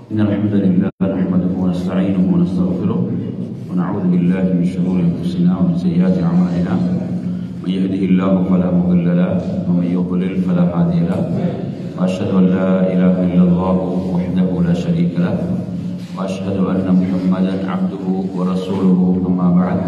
إن الحمد لله نحمده ونستعينه ونستغفره ونعوذ بالله من شرور أنفسنا ومن سيئات أعمالنا من يهده الله فلا مضل له ومن يضلل فلا هادي له وأشهد أن لا إله إلا الله وحده لا شريك له وأشهد أن محمدا عبده ورسوله أما بعد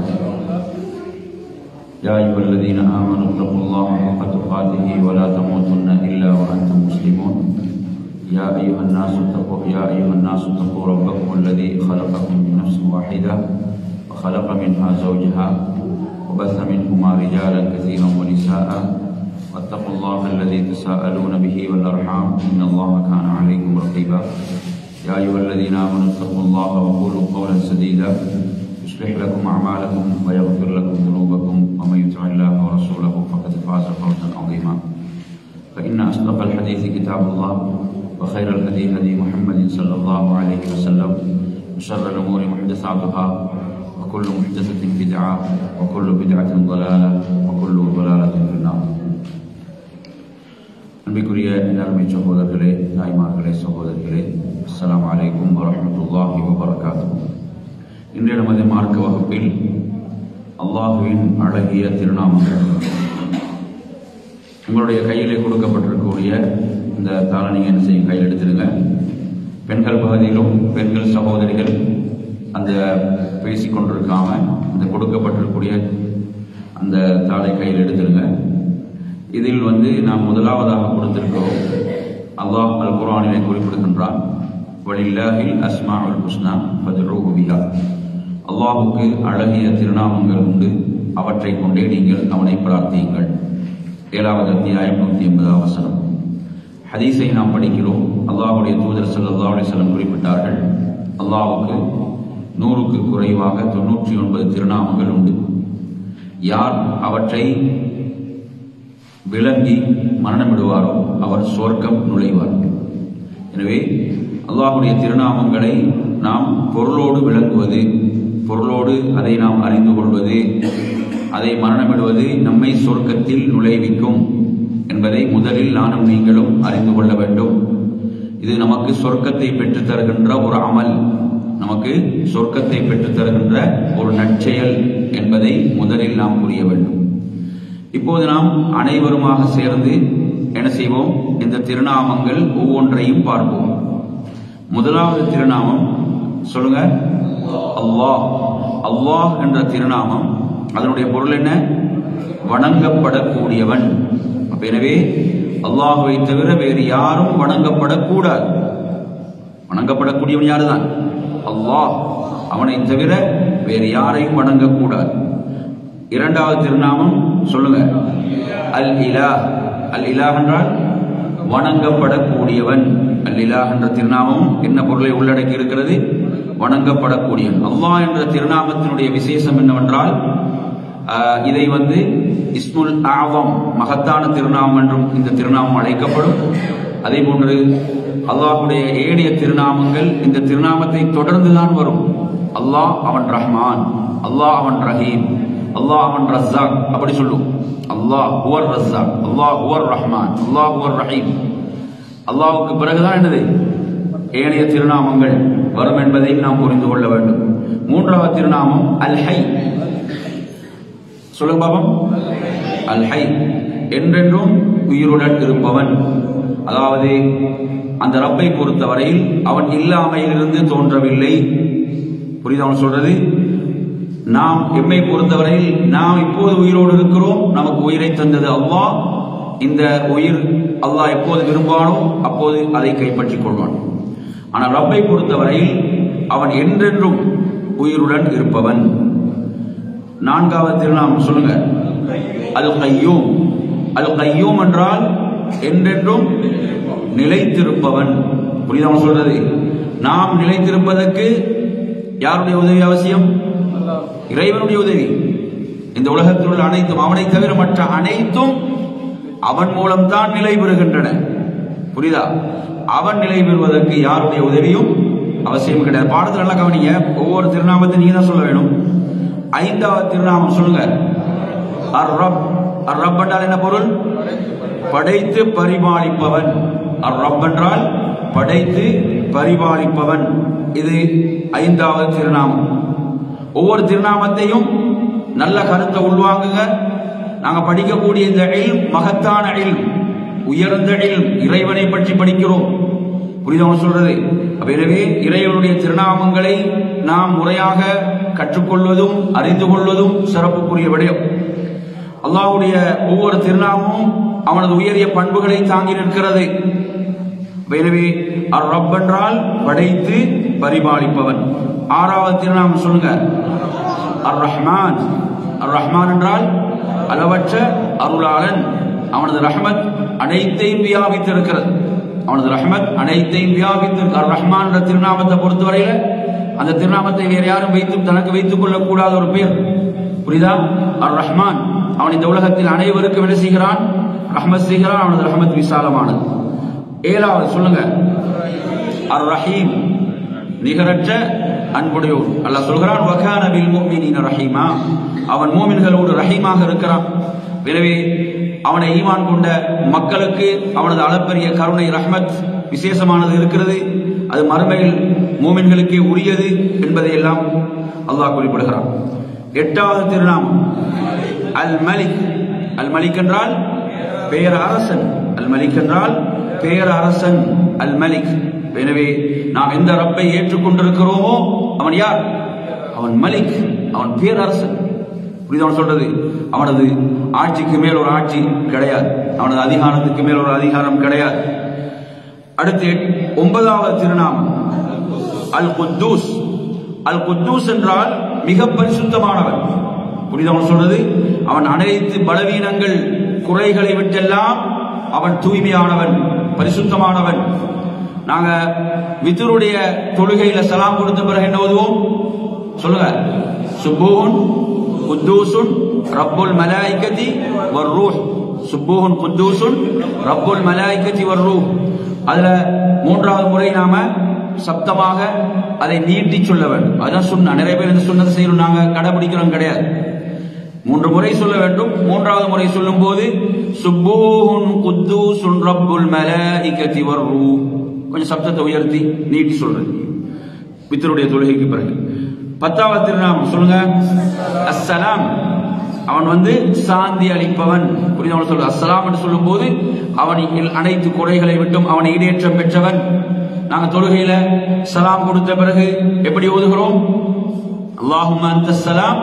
يا أيها الذين آمنوا اتقوا الله حق تقاته ولا تموتن إلا وأنتم مسلمون يا أيها الناس اتقوا يا أيها الناس اتقوا ربكم الذي خلقكم من نفس واحدة وخلق منها زوجها وبث منهما رجالا كثيرا ونساء واتقوا الله الذي تساءلون به والأرحام إن الله كان عليكم رقيبا يا أيها الذين آمنوا اتقوا الله وقولوا قولا سديدا يصلح لكم أعمالكم ويغفر لكم ذنوبكم ومن يطع الله ورسوله فقد فاز فوزا عظيما فإن أصدق الحديث كتاب الله وخير الهدي هدي محمد صلى الله عليه وسلم وشر الأمور محدثاتها وكل محدثة بدعة وكل بدعة ضلالة وكل ضلالة في النار அன்பிற்குரிய எல்லாருமே சகோதரர்களே தாய்மார்களே சகோதரிகளே அஸ்ஸலாமு அலைக்கும் வரஹ்மத்துல்லாஹி வபரகாத்துஹு இன்றைய நமது மார்க்க வகுப்பில் அல்லாஹுவின் அழகிய திருநாமங்கள் உங்களுடைய கையிலே கொடுக்கப்பட்டிருக்கக்கூடிய இந்த தாளை நீங்கள் என்ன செய்யும் கையில் எடுத்துடுங்க பெண்கள் பகுதியிலும் பெண்கள் சகோதரிகள் அந்த பேசிக் கொண்டிருக்காம இந்த கொடுக்கப்பட்டிருக்கக்கூடிய அந்த தாளை கையில் எடுத்துடுங்க இதில் வந்து நாம் முதலாவதாக கொடுத்திருக்கிறோம் அல்லாஹ் அல் குரானிலே குறிப்பிடுகின்றான் வலில்லாஹில் அஸ்மாவுல் ஹுஸ்னா ஃபதுரூஹு பிஹா அல்லாஹுக்கு அழகிய திருநாமங்கள் உண்டு அவற்றை கொண்டே நீங்கள் அவனை பிரார்த்தியுங்கள் ஏழாவது அத்தியாயம் நூற்றி எண்பதாம் வசனம் ஹதீஸை நாம் படிக்கிறோம் அல்லாஹுடைய தூதர் சல்லா அலிஸ்லம் குறிப்பிட்டார்கள் அல்லாஹுக்கு நூறுக்கு குறைவாக தொன்னூற்றி ஒன்பது திருநாமங்கள் உண்டு யார் அவற்றை விளங்கி மரணமிடுவாரோ அவர் சொர்க்கம் நுழைவார் எனவே அல்லாஹுடைய திருநாமங்களை நாம் பொருளோடு விளங்குவது பொருளோடு அதை நாம் அறிந்து கொள்வது அதை மரணமிடுவது நம்மை சொர்க்கத்தில் நுழைவிக்கும் என்பதை முதலில் நானும் நீங்களும் அறிந்து கொள்ள வேண்டும் இது நமக்கு சொர்க்கத்தை பெற்றுத் தருகின்ற ஒரு அமல் நமக்கு சொர்க்கத்தை பெற்றுத் தருகின்ற ஒரு நற்செயல் என்பதை முதலில் நாம் புரிய வேண்டும் இப்போது நாம் அனைவருமாக சேர்ந்து என்ன செய்வோம் இந்த திருநாமங்கள் ஒவ்வொன்றையும் பார்ப்போம் முதலாவது திருநாமம் சொல்லுங்க அல்லாஹ் அல்லாஹ் என்ற திருநாமம் அதனுடைய பொருள் என்ன வணங்கப்படக்கூடியவன் அப்ப எனவே அல்லாஹுவை தவிர வேறு யாரும் வணங்கப்படக்கூடாது வணங்கப்படக்கூடியவன் யாருதான் அல்லாஹ் அவனை தவிர வேறு யாரையும் வணங்கக்கூடாது இரண்டாவது திருநாமம் சொல்லுங்க அல் இலா அல் இலா என்றால் வணங்கப்படக்கூடியவன் அல் இலா என்ற திருநாமம் என்ன பொருளை உள்ளடக்கி இருக்கிறது வணங்கப்படக்கூடியவன் அல்லாஹ் என்ற திருநாமத்தினுடைய விசேஷம் என்னவென்றால் இதை வந்து இஸ்முல் ஆவம் மகத்தான திருநாமம் என்றும் இந்த திருநாமம் அழைக்கப்படும் அதே போன்று அல்லாஹுடைய ஏனைய திருநாமங்கள் இந்த திருநாமத்தை தொடர்ந்துதான் வரும் அல்லாஹ் அவன் ரஹ்மான் அல்லாஹ் அவன் ரஹீம் அல்லாஹ் அவன் ரஸாக் அப்படி சொல்லும் அல்லாஹ் ஹுவர் ரஸாக் அல்லாஹ் ஹுவர் ரஹ்மான் அல்லாஹ் ஹுவர் ரஹீம் அல்லாஹுக்கு பிறகுதான் என்னது ஏனைய திருநாமங்கள் வரும் என்பதை நாம் புரிந்து கொள்ள வேண்டும் மூன்றாவது திருநாமம் அல் ஹை சொல்லுங்க பாபம் அல் ஹை என்றென்றும் உயிருடன் இருப்பவன் அதாவது அந்த ரப்பை பொறுத்தவரையில் அவன் இல்லாமையிலிருந்து தோன்றவில்லை புரியுது அவன் சொல்றது நாம் எம்மை பொறுத்தவரையில் நாம் இப்போது உயிரோடு இருக்கிறோம் நமக்கு உயிரை தந்தது அல்லாஹ் இந்த உயிர் அல்லாஹ் எப்போது விரும்பானோ அப்போது அதை கைப்பற்றிக் கொள்வான் ஆனால் ரப்பை பொறுத்தவரையில் அவன் என்றென்றும் உயிருடன் இருப்பவன் நான்காவது திருநாமம் சொல்லுங்க அல் கையூம் அல் கையூம் என்றால் என்றென்றும் நிலைத்திருப்பவன் புரியுதா சொல்றது நாம் நிலைத்திருப்பதற்கு யாருடைய உதவி அவசியம் இறைவனுடைய உதவி இந்த உலகத்தில் உள்ள அனைத்தும் அவனை தவிர மற்ற அனைத்தும் அவன் மூலம்தான் நிலை பெறுகின்றன புரியுதா அவன் நிலை பெறுவதற்கு யாருடைய உதவியும் அவசியம் கிடையாது பாடத்தில் நல்லா கவனிங்க ஒவ்வொரு திருநாமத்தை நீங்க தான் சொல்ல வேணும் ஐந்தாவது திருநாமம் சொல்லுங்க அர் ரப் அர் ரப் என்றால் என்ன பொருள் படைத்து பரிமாளிப்பவன் அர் ரப் என்றால் படைத்து பரிபாலிப்பவன் இது ஐந்தாவது திருநாமம் ஒவ்வொரு திருநாமத்தையும் நல்ல கருத்தை உள்வாங்குங்க நாங்க படிக்கக்கூடிய இந்த இல்ம் மகத்தான இல்ம் உயர்ந்த இல்ம் இறைவனை பற்றி படிக்கிறோம் புரிதவன் சொல்றது அப்ப எனவே இறைவனுடைய திருநாமங்களை நாம் முறையாக கற்றுக்கொள்வதும் அறிந்து கொள்வதும் சிறப்புக்குரிய விடயம் அல்லாஹ்வுடைய ஒவ்வொரு திருநாமமும் அவனது உயரிய பண்புகளை தாங்கி நிற்கிறது அப்ப எனவே அர் ரப் என்றால் படைத்து பரிபாலிப்பவன் ஆறாவது திருநாமம் சொல்லுங்க அர் ரஹ்மான் அர் ரஹ்மான் என்றால் அளவற்ற அருளாளன் அவனது ரஹ்மத் அனைத்தையும் வியாபித்திருக்கிறது அவனது ரஹ்மத் அனைத்தையும் வியாபித்திருக்கு அர் ரஹ்மான் என்ற திருநாமத்தை பொறுத்தவரையில அந்த திருநாமத்தை வேற யாரும் வைத்து தனக்கு வைத்துக் கொள்ளக்கூடாத ஒரு பேர் புரியுதா அர் ரஹ்மான் அவன் இந்த உலகத்தில் அனைவருக்கும் என்ன செய்கிறான் ரஹ்மத் செய்கிறான் அவனது ரஹ்மத் விசாலமானது ஏழாவது சொல்லுங்க அர் ரஹீம் நிகரற்ற அன்புடையோர் அல்லாஹ் சொல்கிறான் வகான பில் முஃமினீன ரஹீமா அவன் மூமின்களோடு ரஹீமாக இருக்கிறான் எனவே அவனை ஈமான் கொண்ட மக்களுக்கு அவனது அளப்பரிய கருணை ரஹ்மத் விசேஷமானது இருக்கிறது அது மறுமையில் மூமின்களுக்கே உரியது என்பதை எல்லாம் அல்லாஹ் குறிப்பிடுகிறான் எட்டாவது திருநாமம் அல் மலிக் அல் மலிக் என்றால் பேரரசன் அல் மலிக் என்றால் பேரரசன் அல் மலிக் எனவே நாம் எந்த ரப்பை ஏற்றுக்கொண்டிருக்கிறோமோ அவன் யார் அவன் மலிக் அவன் பேரரசன் புரியுது அவன் சொல்றது அவனது ஆட்சிக்கு மேல் ஒரு ஆட்சி கிடையாது அவனது அதிகாரத்துக்கு மேல் ஒரு அதிகாரம் கிடையாது அடுத்து ஒன்பதாவது திருநாமம் அல் குத்தூஸ் அல் குத்தூஸ் என்றால் மிக பரிசுத்தமானவன் புரியுது அவன் சொல்றது அவன் அனைத்து பலவீனங்கள் குறைகளை விட்டெல்லாம் அவன் தூய்மையானவன் பரிசுத்தமானவன் நாங்க வித்துருடைய தொழுகையில சலாம் கொடுத்த பிறகு என்ன ஓதுவோம் சொல்லுங்க சுப்பூன் குத்தூசுன் ரப்புல் மலாய்கதி வர் ரூஹ் சுப்பூன் குத்தூசுன் ரப்புல் மலாய்கதி வர் ரூஹ் அதுல மூன்றாவது முறை நாம சப்தமாக அதை நீட்டி சொல்ல வேண்டும் அதான் சொன்ன நிறைய பேர் இந்த சொன்னதை செய்யணும் நாங்க கடைபிடிக்கிறோம் கிடையாது மூன்று முறை சொல்ல வேண்டும் மூன்றாவது முறை சொல்லும் போது சுப்பூஹுன் குத்தூசுன் ரப்புல் மலாய்கதி வர் ரூஹ் கொஞ்சம் சப்தத்தை உயர்த்தி நீட்டி சொல்றது பித்தருடைய தொழுகைக்கு பிறகு பத்தாவது திருநாமம் சொல்லுங்க அஸ்ஸலாம் அவன் வந்து சாந்தி அளிப்பவன் புரியுது அவன் சொல்ற அஸ்ஸலாம் என்று சொல்லும் போது அவன் அனைத்து குறைகளை விட்டும் அவனை ஈடேற்றம் பெற்றவன் நாங்க தொழுகையில சலாம் கொடுத்த பிறகு எப்படி ஓதுகிறோம் அல்லாஹும் அந்த சலாம்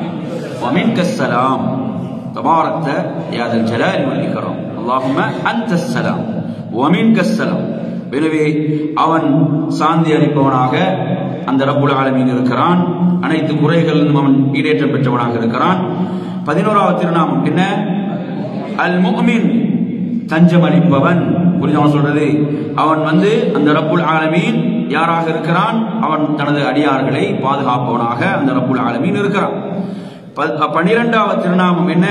ومنك السلام تباركت يا ذا الجلال والإكرام اللهم أنت السلام ومنك السلام எனவே அவன் சாந்தி அளிப்பவனாக அந்த ரப்புல் ஆலமீன் இருக்கிறான் அனைத்து குறைகளிலும் அவன் ஈடேற்றம் பெற்றவனாக இருக்கிறான் பதினோராவது திருநாமம் என்ன அல் முஹ்மின் தஞ்சம் அளிப்பவன் புரிஞ்சு அவன் சொல்றது அவன் வந்து அந்த ரப்புல் ஆலமீன் யாராக இருக்கிறான் அவன் தனது அடியார்களை பாதுகாப்பவனாக அந்த ரப்புல் ஆலமீன் இருக்கிறான் பன்னிரெண்டாவது திருநாமம் என்ன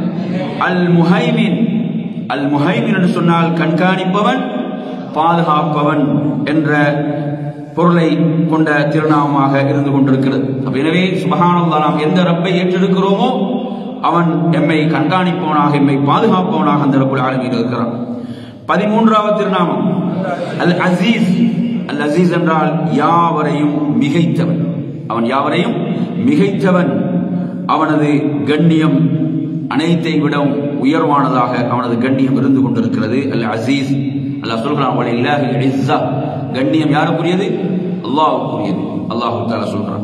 அல் முஹைமின் அல் முஹைமின் என்று சொன்னால் கண்காணிப்பவன் பாதுகாப்பவன் என்ற பொருளை கொண்ட திருநாமமாக இருந்து கொண்டிருக்கிறது எனவே சுபகானந்தா நாம் எந்த ரப்பை ஏற்றெடுக்கிறோமோ அவன் எம்மை கண்காணிப்பவனாக எம்மை பாதுகாப்பவனாக அந்த ரப்புல் ஆலமீன் இருக்கிறான் பதிமூன்றாவது திருநாமம் அல் அசீஸ் அல் அசீஸ் என்றால் யாவரையும் மிகைத்தவன் அவன் யாவரையும் மிகைத்தவன் அவனது கண்ணியம் அனைத்தை விடவும் உயர்வானதாக அவனது கண்ணியம் இருந்து கொண்டிருக்கிறது அல் அசீஸ் அல்லாஹ் சொல்கிறான் அவளை இல்லாஹி இஸ்ஸா கண்ணியம் யாருக்குரியது அல்லாஹ்வுக்குரியது அல்லாஹ் தஆலா சொல்றான்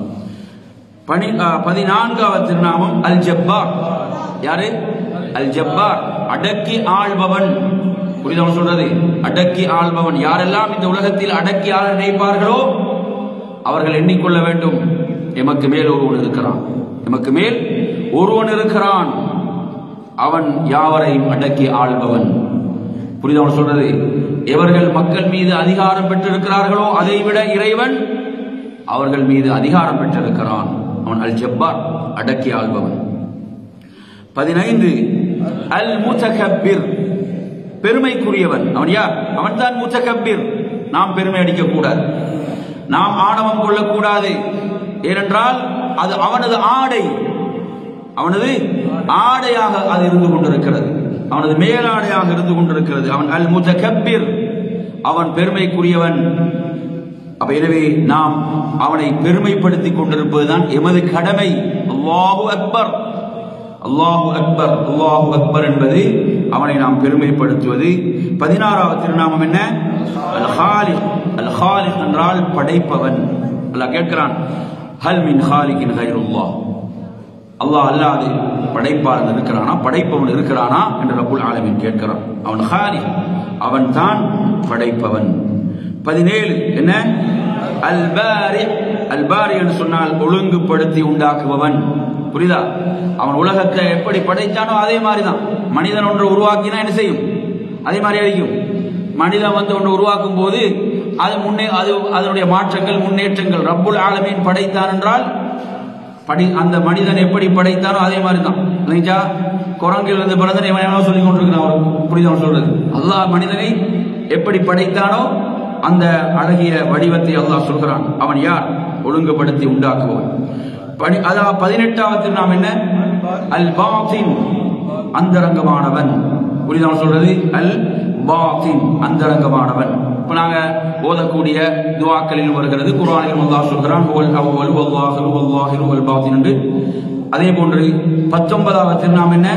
பனி பதினான்காவது திருநாமம் அல் ஜப்பார் யாரு அல் ஜப்பார் அடக்கி ஆள்பவன் புரிதவன் சொல்றது அடக்கி ஆள்பவன் யாரெல்லாம் இந்த உலகத்தில் அடக்கி ஆள நினைப்பார்களோ அவர்கள் எண்ணிக்கொள்ள வேண்டும் எமக்கு மேல் ஒருவன் இருக்கிறான் எமக்கு மேல் ஒருவன் இருக்கிறான் அவன் யாவரையும் அடக்கி ஆள்பவன் புரிதவன் சொல்றது எவர்கள் மக்கள் மீது அதிகாரம் பெற்றிருக்கிறார்களோ அதை விட இறைவன் அவர்கள் மீது அதிகாரம் பெற்றிருக்கிறான் அவன் அல் ஜப்பார் அடக்கி ஆள்பவன் பதினைந்து அல் முத்தகப்பிர் பெருமைக்குரியவன் அவன் யார் அவன் தான் முத்தகப்பிர் நாம் பெருமை அடிக்க கூடாது நாம் ஆணவம் கொள்ளக்கூடாது ஏனென்றால் அது அவனது ஆடை அவனது ஆடையாக அது இருந்து கொண்டிருக்கிறது அவனது மேலாடையாக இருந்து கொண்டிருக்கிறது அவன் அல் முத்தகப்பிர் அவன் பெருமைக்குரியவன் அப்ப எனவே நாம் அவனை பெருமைப்படுத்திக் கொண்டிருப்பதுதான் எமது கடமை அல்லாஹு அக்பர் அல்லாஹு அக்பர் அல்லாஹு அக்பர் என்பது அவனை நாம் பெருமைப்படுத்துவது பதினாறாவது திருநாமம் என்ன அல் ஹாலிக் அல் ஹாலிக் என்றால் படைப்பவன் அல்லாஹ் கேட்கிறான் ஹல் மின் ஹாலிகின் கைருல்லாஹ் அல்லாஹ் அல்லாது படைப்பாளன் இருக்கிறானா படைப்பவன் இருக்கிறானா என்று ரபுல் ஆலமின் கேட்கிறான் அவன் ஹாலி அவன் தான் படைப்பவன் பதினேழு என்ன அல்பாரி அல்பாரி என்று சொன்னால் ஒழுங்குபடுத்தி உண்டாக்குபவன் புரியுதா அவன் உலகத்தை எப்படி படைத்தானோ அதே மாதிரி தான் மனிதன் ஒன்று உருவாக்கினா என்ன செய்யும் அதே மாதிரி அழிக்கும் மனிதன் வந்து ஒன்று உருவாக்கும் போது அது முன்னே அது அதனுடைய மாற்றங்கள் முன்னேற்றங்கள் ரப்புல் ஆலமீன் படைத்தான் என்றால் படி அந்த மனிதன் எப்படி படைத்தானோ அதே மாதிரி தான் இல்லைங்களா குரங்கில் இருந்து பிறந்தனை இவன் சொல்லி கொண்டிருக்கிறான் அவருக்கு புரியுது அவன் சொல்றது அல்லாஹ் மனிதனை எப்படி படைத்தானோ அந்த அழகிய வடிவத்தை அல்லாஹ் சொல்கிறான் அவன் யார் ஒழுங்குபடுத்தி உண்டாக்குவன் படி அதாவது பதினெட்டாவது நாம் என்ன அல் பாத்தின் அந்தரங்கமானவன் புரியுது அவன் சொல்றது அல் பாத்தின் அந்தரங்கமானவன் இப்ப நாங்க ஓதக்கூடிய துவாக்களில் வருகிறது குரானில் அல்லாஹ் சொல்கிறான் வல் அவ்வல் வல்லாஹிரு வல்லாஹிரு வல் பாத்தின் என்று அதே போன்று பத்தொன்பதாவது நாம் என்ன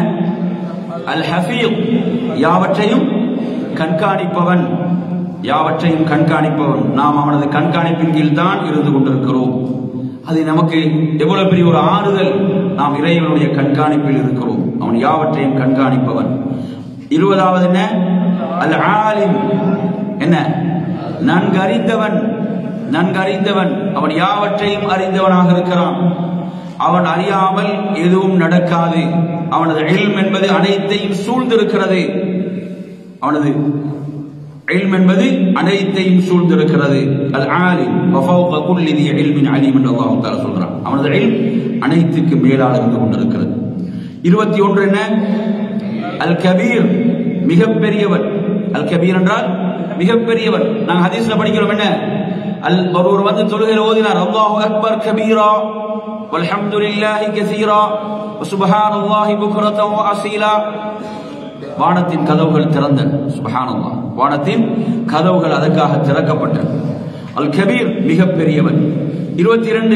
அல் ஹஃபீப் யாவற்றையும் கண்காணிப்பவன் யாவற்றையும் கண்காணிப்பவன் நாம் அவனது கண்காணிப்பின் கீழ் தான் இருந்து கொண்டிருக்கிறோம் அது நமக்கு எவ்வளவு பெரிய ஒரு ஆறுதல் நாம் இறைவனுடைய கண்காணிப்பில் இருக்கிறோம் அவன் யாவற்றையும் கண்காணிப்பவன் இருபதாவது என்ன அல் ஆலிம் என்ன நன்கு அறிந்தவன் நன்கு அறிந்தவன் அவன் யாவற்றையும் அறிந்தவனாக இருக்கிறான் அவன் அறியாமல் எதுவும் நடக்காது அவனது இல்ம் என்பது அனைத்தையும் சூழ்ந்திருக்கிறது அவனது இல்ம் என்பது அனைத்தையும் சூழ்ந்திருக்கிறது அல் ஆலிம் வஃபௌக குல்லி தி இல்மின் அலீம் என்று அல்லாஹ் தஆலா சொல்றான் அவனது இல்ம் அனைத்துக்கு மேலாக இருந்து கொண்டிருக்கிறது இருபத்தி ஒன்று என்ன அல் கபீர் மிகப்பெரியவன் அல் கபீர் என்றால் மிகப்பெரியவன் நாங்கள் ஹதீஸ்ல படிக்கிறோம் என்ன அல் ஒருவர் வந்து தொழுகையில் ஓதினார் அல்லாஹு அக்பர் கபீரா والحمد لله كثيرا وسبحان الله بكرة وأصيلا வானத்தின் கதவுகள் திறந்தன சுபஹானல்லாஹ் வானத்தின் கதவுகள் அதற்காக திறக்கப்பட்டன அல் கபீர் மிகப்பெரியவன் இருபத்தி இரண்டு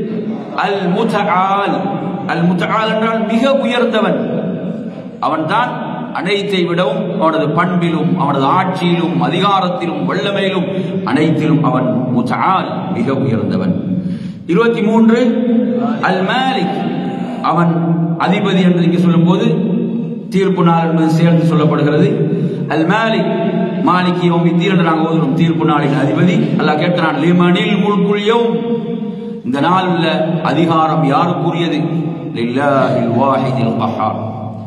அல் முத்தஆல் அல் முத்தஆல் என்றால் மிக உயர்ந்தவன் அவன்தான் அனைத்தை விடவும் அவனது பண்பிலும் அவனது ஆட்சியிலும் அதிகாரத்திலும் வல்லமையிலும் அனைத்திலும் அவன் முத்தஆல் மிக உயர்ந்தவன் இருபத்தி மூன்று அல் மாலிக் அவன் அதிபதி என்று இங்கு சொல்லும்போது தீர்ப்பு நாள் என்பது சேர்ந்து சொல்லப்படுகிறது அல் மாலிக் மாலிக் யோமித்தீர் என்று நாங்கள் ஓதுறோம் தீர்ப்பு நாளின் அதிபதி அல்லாஹ் கேட்கிறான் லிமனில் முல்குல் யௌம் இந்த நாள் உள்ள அதிகாரம் யாருக்குரியது லில்லாஹில் வாஹிதில் கஹார்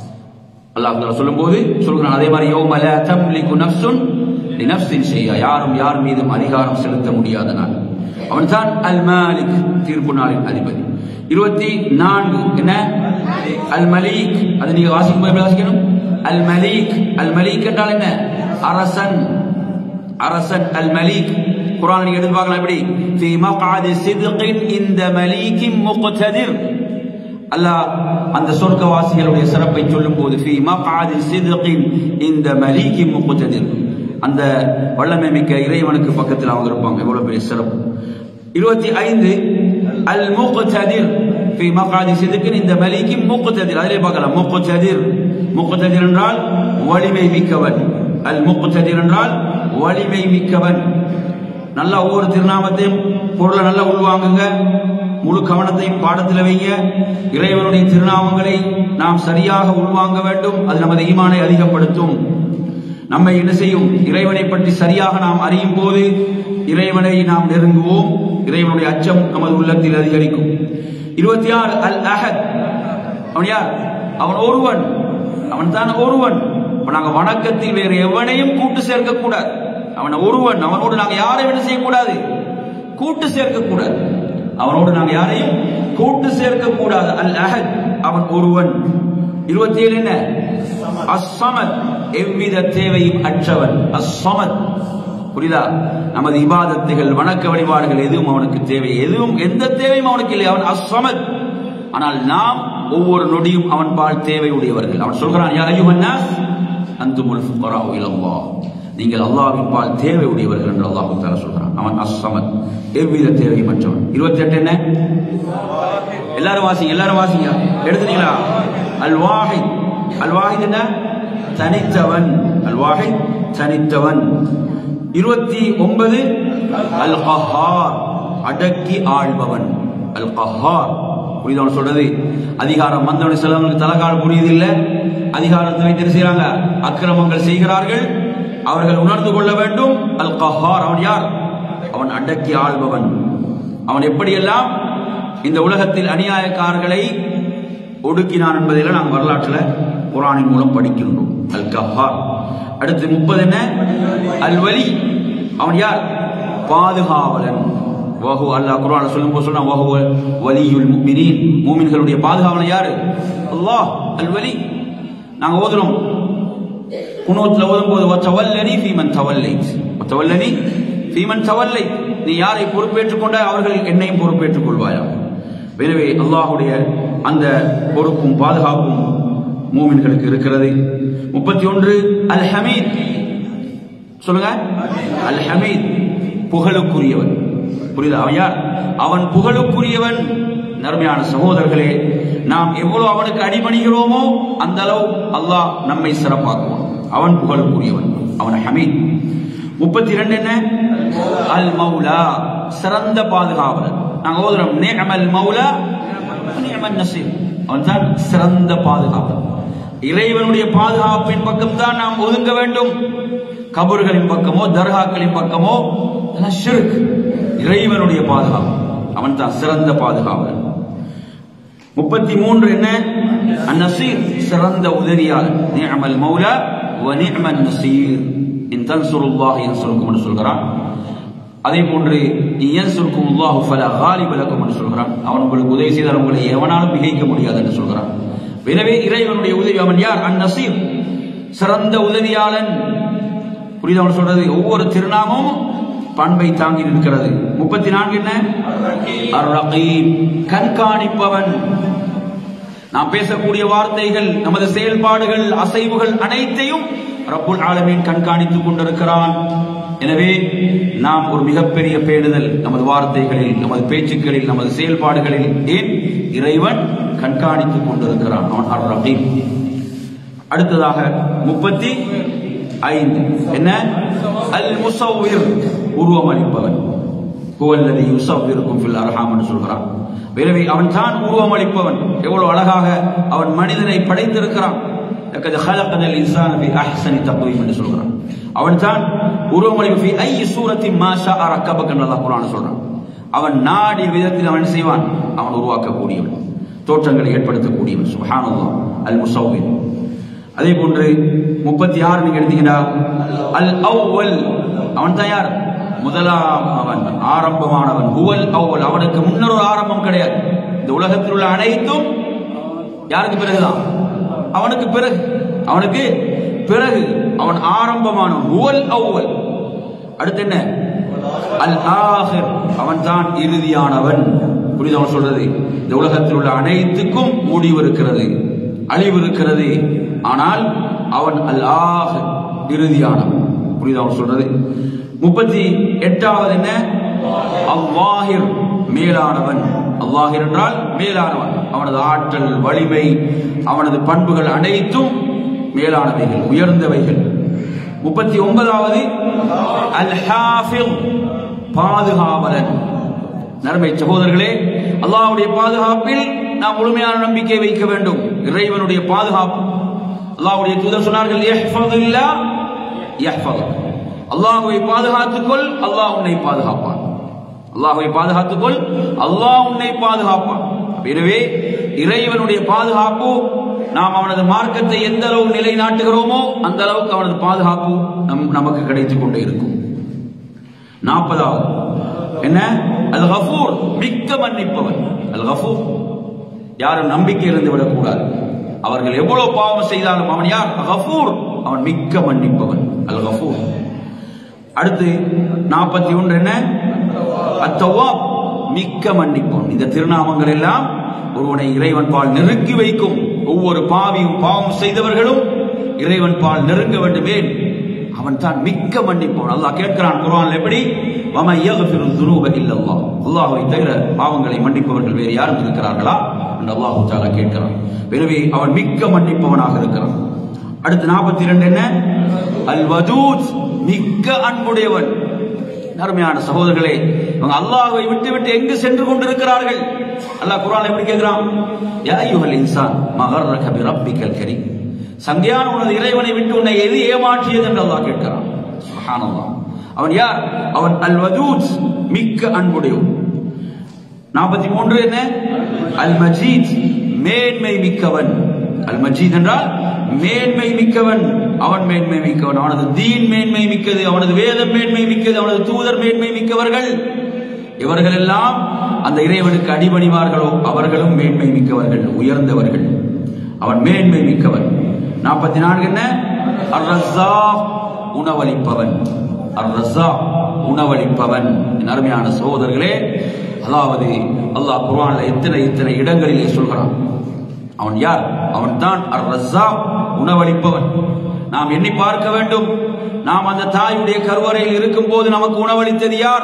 அல்லாஹ் சொல்லும்போது சொல்கிறான் அதே மாதிரி யௌம லா தம்லிகு நஃப்சுன் லினஃப்ஸின் ஷையா யாரும் யார் மீதும் அதிகாரம் செலுத்த முடியாத நாள் அவன்தான் அல் மாலிக் தீர்ப்பு நாளின் அதிபதி இருபத்தி நான்கு என்ன அல் மலீக் அது நீங்க வாசிக்கும் போது வாசிக்கணும் அல் மலீக் அல் மலீக் என்றால் என்ன அரசன் அரசன் அல் மலீக் குரான் நீங்க எடுத்து பார்க்கலாம் எப்படி في مقعد صدق عند مليك مقتدر அல்லாஹ் அந்த சொர்க்கவாசிகளுடைய சிறப்பை சொல்லும் போது في مقعد صدق عند مليك مقتدر அந்த வல்லமை மிக்க இறைவனுக்கு பக்கத்தில் அவங்க இருப்பாங்க எவ்வளவு பெரிய சிறப்பு இருபத்தி ஐந்து அல் முக்ததிர் في مقعد صدق இந்த மலிக்கு முக்ததிர் அதிலே பார்க்கலாம் முக்ததிர் முக்ததிர் என்றால் வலிமை மிக்கவன் அல் முக்ததிர் என்றால் வலிமை மிக்கவன் நல்லா ஒவ்வொரு திருநாமத்தையும் பொருளை நல்லா உள்வாங்குங்க முழு கவனத்தையும் பாடத்தில் வைங்க இறைவனுடைய திருநாமங்களை நாம் சரியாக உள்வாங்க வேண்டும் அது நமது ஈமானை அதிகப்படுத்தும் நம்மை என்ன செய்யும் இறைவனை பற்றி சரியாக நாம் அறியும் போது இறைவனை நாம் நெருங்குவோம் இறைவனுடைய அச்சம் நமது உள்ளத்தில் அதிகரிக்கும் இருபத்தி ஆறு அல் அஹத் அவன் யார் அவன் ஒருவன் அவன் தான் ஒருவன் இப்ப நாங்க வணக்கத்தில் வேறு எவனையும் கூட்டு சேர்க்க கூடாது அவன் ஒருவன் அவனோடு நாங்க யாரையும் என்ன செய்யக்கூடாது கூட்டு சேர்க்க கூடாது அவனோடு நாங்க யாரையும் கூட்டு சேர்க்க கூடாது அல் அஹத் அவன் ஒருவன் இருபத்தி ஏழு என்ன அஸ்ஸமத் எவ்வித தேவையும் அற்றவன் அஸ்ஸமத் புரியுதா நமது இபாதத்துகள் வணக்க வழிபாடுகள் எதுவும் அவனுக்கு தேவை எதுவும் எந்த தேவையும் அவனுக்கு இல்லை அவன் அஸ்ஸமத் ஆனால் நாம் ஒவ்வொரு நொடியும் அவன் பால் தேவை உடையவர்கள் அவன் சொல்கிறான் யா அய்யுஹன் நாஸ் அன்துமுல் ஃபுகராஉ இலல்லாஹ் நீங்கள் அல்லாஹ்வின் பால் தேவை உடையவர்கள் என்று அல்லாஹு தாலா சொல்கிறான் அவன் அஸ்ஸமத் எவ்வித தேவையற்றவன் இருபத்தி எட்டு என்ன எல்லாரும் வாசிங்க எல்லாரும் வாசிங்க எடுத்துட்டீங்களா அல் வாஹித் அல் வாஹித் என்ன தனித்தவன் அல் வாஹித் தனித்தவன் இருபத்தி ஒன்பது அல் கஹார் அடக்கி ஆள்பவன் அல் கஹார் புரியுதவன் சொல்றது அதிகாரம் வந்தவனை சிலவங்களுக்கு தலைகால் புரியுது இல்ல அதிகாரத்தை வைத்து என்ன செய்யறாங்க அக்கிரமங்கள் செய்கிறார்கள் அவர்கள் உணர்ந்து கொள்ள வேண்டும் அல் கஹார் அவன் யார் அவன் அடக்கி ஆள்பவன் அவன் எப்படியெல்லாம் இந்த உலகத்தில் அநியாயக்காரர்களை ஒடுக்கினான் என்பதில் நாம் வரலாற்றில் குரானின் மூலம் படிக்கின்றோம் அல் கஹார் அடுத்து முப்பது என்ன அல் வலி அவன் யார் பாதுகாவலன் வஹு அல்லாஹ் குர்ஆன்ல சொல்லும்போது சொன்னா வஹு வலியுல் முஃமினீன் மூமின்களுடைய பாதுகாவலன் யாரு அல்லாஹ் அல் வலி நாங்க ஓதுறோம் குனூத்ல ஓதும்போது வத்தவல்லனி ஃபீமன் தவல்லைத் வத்தவல்லனி ஃபீமன் தவல்லைத் நீ யாரை பொறுப்பேற்றுக் கொண்ட அவர்கள் என்னையும் பொறுப்பேற்றுக் கொள்வாயா எனவே அல்லாஹ்வுடைய அந்த பொறுப்பும் பாதுகாப்பும் மூமின்களுக்கு இருக்கிறது முப்பத்தி ஒன்று அல் ஹமீத் சொல்லுங்க அல் ஹமீத் புகழுக்குரியவன் புரியுதா அவன் யார் அவன் புகழுக்குரியவன் நர்மையான சகோதரர்களே நாம் எவ்வளவு அவனுக்கு அடிபணிகிறோமோ அந்த அளவு அல்லாஹ் நம்மை சிறப்பாக்குவான் அவன் புகழுக்குரியவன் அவன் ஹமீத் முப்பத்தி ரெண்டு என்ன அல் மௌலா சிறந்த பாதுகாவலன் நாங்க ஓதுறோம் நிஅமல் மௌலா நிஅமல் நசீர் அவன் தான் சிறந்த பாதுகாவலன் இறைவனுடைய பாதுகாப்பின் பக்கம் தான் நாம் ஒதுங்க வேண்டும் கபர்களின் பக்கமோ தர்காக்களின் பக்கமோ அதெல்லாம் ஷிர்க் இறைவனுடைய பாதுகாப்பு அவன் தான் சிறந்த பாதுகாவலன் முப்பத்தி மூன்று என்ன அந்நசீர் சிறந்த உதவியாளர் நிஅமல் மௌலா வ நிஅமன் நசீர் இன் தன்சுருல்லாஹ் யன்சுருக்கும் என்று சொல்கிறான் அதே போன்று யன்சுருக்கும் அல்லாஹு ஃபலா காலிப லக்கும் என்று சொல்கிறான் அவன் உங்களுக்கு உதவி செய்தால் உங்களை எவனாலும் மிகைக்க முடியாது என்று சொல்கிறான் எனவே இறைவனுடைய உதவி அவன் யார் அன் நசீர் சிறந்த உதவியாளன் புரியுது அவன் சொல்றது ஒவ்வொரு திருநாமமும் பண்பை தாங்கி நிற்கிறது முப்பத்தி நான்கு என்ன அர் ரகீப் கண்காணிப்பவன் நாம் பேசக்கூடிய வார்த்தைகள் நமது செயல்பாடுகள் அசைவுகள் அனைத்தையும் ரப்புல் ஆலமீன் கண்காணித்துக் கொண்டிருக்கிறான் எனவே நாம் ஒரு மிகப்பெரிய பேணுதல் நமது வார்த்தைகளில் நமது பேச்சுக்களில் நமது செயல்பாடுகளில் ஏன் இறைவன் கண்காணித்துக் கொண்டிருக்கிறான் அவன் அர் ரகீப் அடுத்ததாக முப்பத்தி ஐந்து என்ன அல் முசவ்விர் உருவமளிப்பவன் ஹுவல்லதி யுசவ்விருக்கும் ஃபில் அர்ஹாம் என்று சொல்கிறான் எனவே அவன் தான் உருவமளிப்பவன் எவ்வளவு அழகாக அவன் மனிதனை படைத்திருக்கிறான் லக்கத் ஹலகனல் இன்சான ஃபி அஹ்சனி தக்வீம் என்று சொல்கிறான் அவன் தான் உருவமளிப்பு ஃபி ஐ சூரத்தி மா ஷாஅ ரக்கபக என்று அல்லாஹ் குர்ஆன் சொல்றான் அவன் நாடிய விதத்தில் அவன் செய்வான் அவன் உருவாக்கக்கூடியவன் தோற்றங்களை ஏற்படுத்தக்கூடியவன் சுப்ஹானல்லாஹ் அல் முசவ்விர் அதே போன்று முப்பத்தி ஆறு நீங்க எடுத்தீங்கன்னா அல் அவ்வல் அவன் தான் யார் முதலாம் அவன் ஆரம்பமானவன் ஹுவல் அவ்வல் அவனுக்கு முன்னர் ஒரு ஆரம்பம் கிடையாது இந்த உலகத்தில் உள்ள அனைத்தும் யாருக்கு பிறகுதான் அவனுக்கு பிறகு அவனுக்கு பிறகு அவன் ஆரம்பமானவன் ஹுவல் அவ்வல் அடுத்து என்ன அல் ஆஹிர் அவன் தான் இறுதியானவன் புரியுது அவன் சொல்றது இந்த உலகத்தில் உள்ள அனைத்துக்கும் முடிவு இருக்கிறது அழிவு இருக்கிறது ஆனால் அவன் அல் ஆஹ் இறுதியானவன் புரியுது அவன் சொல்றது முப்பத்தி எட்டாவது என்ன அவ்வாஹிர் மேலானவன் அல்லாஹிர் என்றால் மேலானவன் அவனது ஆற்றல் வலிமை அவனது பண்புகள் அனைத்தும் மேலானவைகள் உயர்ந்தவைகள் முப்பத்தி ஒன்பதாவது அல் ஹாஃபில் பாதுகாவலன் நர்மை சகோதரர்களே அல்லாஹ்வுடைய பாதுகாப்பில் நாம் முழுமையான நம்பிக்கை வைக்க வேண்டும் இறைவனுடைய பாதுகாப்பு அல்லாஹ்வுடைய தூதர் சொன்னார்கள் யஹ்ஃபதுல்லா யஹ்ஃபது அல்லாஹ்வை பாதுகாத்துக்கொள் அல்லாஹ் உன்னை பாதுகாப்பான் அல்லாஹ்வை பாதுகாத்துக்கொள் அல்லாஹ் உன்னை பாதுகாப்பான் எனவே இறைவனுடைய பாதுகாப்பு நாம் அவனது மார்க்கத்தை எந்த அளவு நிலைநாட்டுகிறோமோ அந்த அளவுக்கு அவனது பாதுகாப்பு நம் நமக்கு கிடைத்துக் கொண்டே இருக்கும் நாற்பதாவது என்ன அல் கஃபூர் மிக்க மன்னிப்பவன் அல் கஃபூர் யாரும் நம்பிக்கை இருந்து விடக்கூடாது அவர்கள் எவ்வளவு பாவம் செய்தாலும் அவன் யார் கஃபூர் அவன் மிக்க மன்னிப்பவன் அல் கஃபூர் அடுத்து நாற்பத்தி ஒன்று என்ன அத்தவாப் மிக்க மன்னிப்பவன் இந்த திருநாமங்கள் எல்லாம் ஒருவனை இறைவன் பால் நெருக்கி வைக்கும் ஒவ்வொரு பாவியும் பாவம் செய்தவர்களும் இறைவன் பால் நெருங்க வேண்டுமே அவன் தான் மிக்க மன்னிப்பவன் அல்லாஹ் கேட்கிறான் குர்ஆன்ல எப்படி வம யக்ஃபிரு ذُنُوبَ இல்ல அல்லாஹ் அல்லாஹ்வை தவிர பாவங்களை மன்னிப்பவர்கள் வேறு யாரும் இருக்கிறார்களா என்று அல்லாஹ் தஆலா கேட்கிறான் எனவே அவன் மிக்க மன்னிப்பவனாக இருக்கிறான் அடுத்து 42 என்ன அல் வதூத் மிக்க அன்புடையவன் அருமையான சகோதரர்களே இவங்க அல்லாஹ்வை விட்டு விட்டு எங்கு சென்று கொண்டிருக்கிறார்கள் அல்லாஹ் குர்ஆன் எப்படி கேட்கிறான் யா அய்யுஹல் இன்சான் மகர்ரக பி ரப்பிக்கல் கரீம் சங்கையான உனது இறைவனை விட்டு உன்னை எது ஏமாற்றியது என்று அல்லாஹ் கேட்கிறான் சுப்ஹானல்லாஹ் அவன் யார் அவன் அல் வதூத் மிக்க அன்புடையவன் நாற்பத்தி மூன்று என்ன அல் மஜீத் மேன்மை மிக்கவன் அல் மஜீத் என்றால் மேன்மை மிக்கவன் அவன் மேன்மை மிக்கவன் அவனது தீன் மேன்மை மிக்கது அவனது வேதம் மேன்மை மிக்கது அவனது தூதர் மேன்மை மிக்கவர்கள் இவர்கள் எல்லாம் அந்த இறைவனுக்கு அடிபணிவார்களோ அவர்களும் மேன்மை மிக்கவர்கள் உயர்ந்தவர்கள் அவன் மேன்மை மிக்கவன் நாற்பத்தி நான்கு என்ன அர் ரஸாக் உணவளிப்பவன் அர் ரஸாக் உணவளிப்பவன் என் அருமையான சகோதரர்களே அதாவது அல்லாஹ் குர்ஆன்ல எத்தனை எத்தனை இடங்களிலே சொல்கிறான் அவன் யார் அவன் தான் அர் ரஸாக் உணவளிப்பவன் நாம் எண்ணி பார்க்க வேண்டும் நாம் அந்த தாயுடைய கருவறையில் இருக்கும் போது நமக்கு உணவளித்தது யார்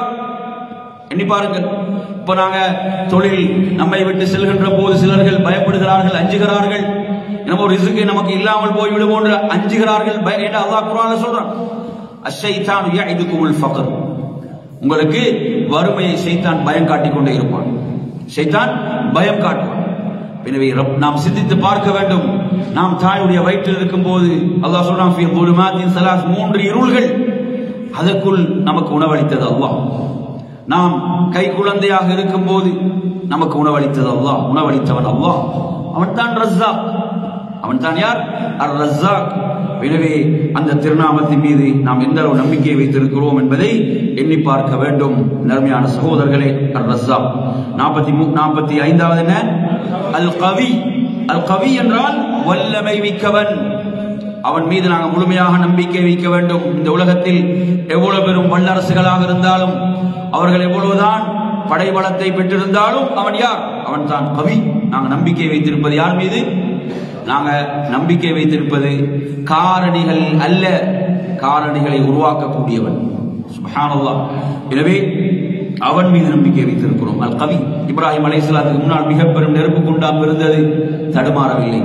எண்ணி பாருங்கள் இப்ப நாங்க தொழில் நம்மை விட்டு செல்கின்ற போது சிலர்கள் பயப்படுகிறார்கள் அஞ்சுகிறார்கள் நம்ம ரிசுக்கு நமக்கு இல்லாமல் போய்விடும் என்று அஞ்சுகிறார்கள் பய- என்று அல்லாஹ் குர்ஆன்ல சொல்றான் அஷைத்தான் யஇதுகுமுல் ஃபக்ர் உங்களுக்கு வறுமையை ஷைத்தான் பயம் காட்டிக் கொண்டே இருப்பான் ஷைத்தான் பயம் காட்டுவான் எனவே ரப்- நாம் சிந்தித்து பார்க்க வேண்டும் நாம் தாயுடைய வயிற்றில் இருக்கும் போது அல்லாஹ் சொல்றான் "ஃபீ ظُلُمَاتٍ ثَلَاثٍ" மூன்று இருள்கள் அதற்குள் நமக்கு உணவளித்தது அல்லாஹ் நாம் கை குழந்தையாக இருக்கும் போது நமக்கு உணவளித்தது அல்லாஹ் உணவளித்தவன் அல்லாஹ் அவன் தான் ரஸ்ஸாக் அவன் தான் யார் அர் ரஸ்ஸாக் எனவே அந்த திருநாமத்தின் மீது நாம் எந்த அளவு நம்பிக்கை வைத்திருக்கிறோம் என்பதை எண்ணி பார்க்க வேண்டும் நர்மையான சகோதரர்களே அர் ரஸ்ஸாக் நாற்பத்தி மூ நாற்பத்தி ஐந்தாவது என்ன அல் கவி அல் கவி என்றால் வல்லமை மிக்கவன் அவன் மீது நாங்கள் முழுமையாக நம்பிக்கை வைக்க வேண்டும் இந்த உலகத்தில் எவ்வளவு பெரும் வல்லரசுகளாக இருந்தாலும் அவர்கள் எவ்வளவுதான் படைபலத்தை பெற்றிருந்தாலும் அவன் யார் அவன் தான் கவி நாங்கள் நம்பிக்கை வைத்திருப்பது யார் மீது நாங்க நம்பிக்கை வைத்திருப்பது காரணிகள் அல்ல காரணிகளை உருவாக்கக்கூடியவன் சுப்ஹானல்லாஹ் எனவே அவன் மீது நம்பிக்கை வைத்திருக்கிறோம் அல் கவி இப்ராஹிம் அலைஹிஸ்ஸலாத்துக்கு முன்னால் மிக பெரும் நெருப்பு குண்டாம் இருந்தது தடுமாறவில்லை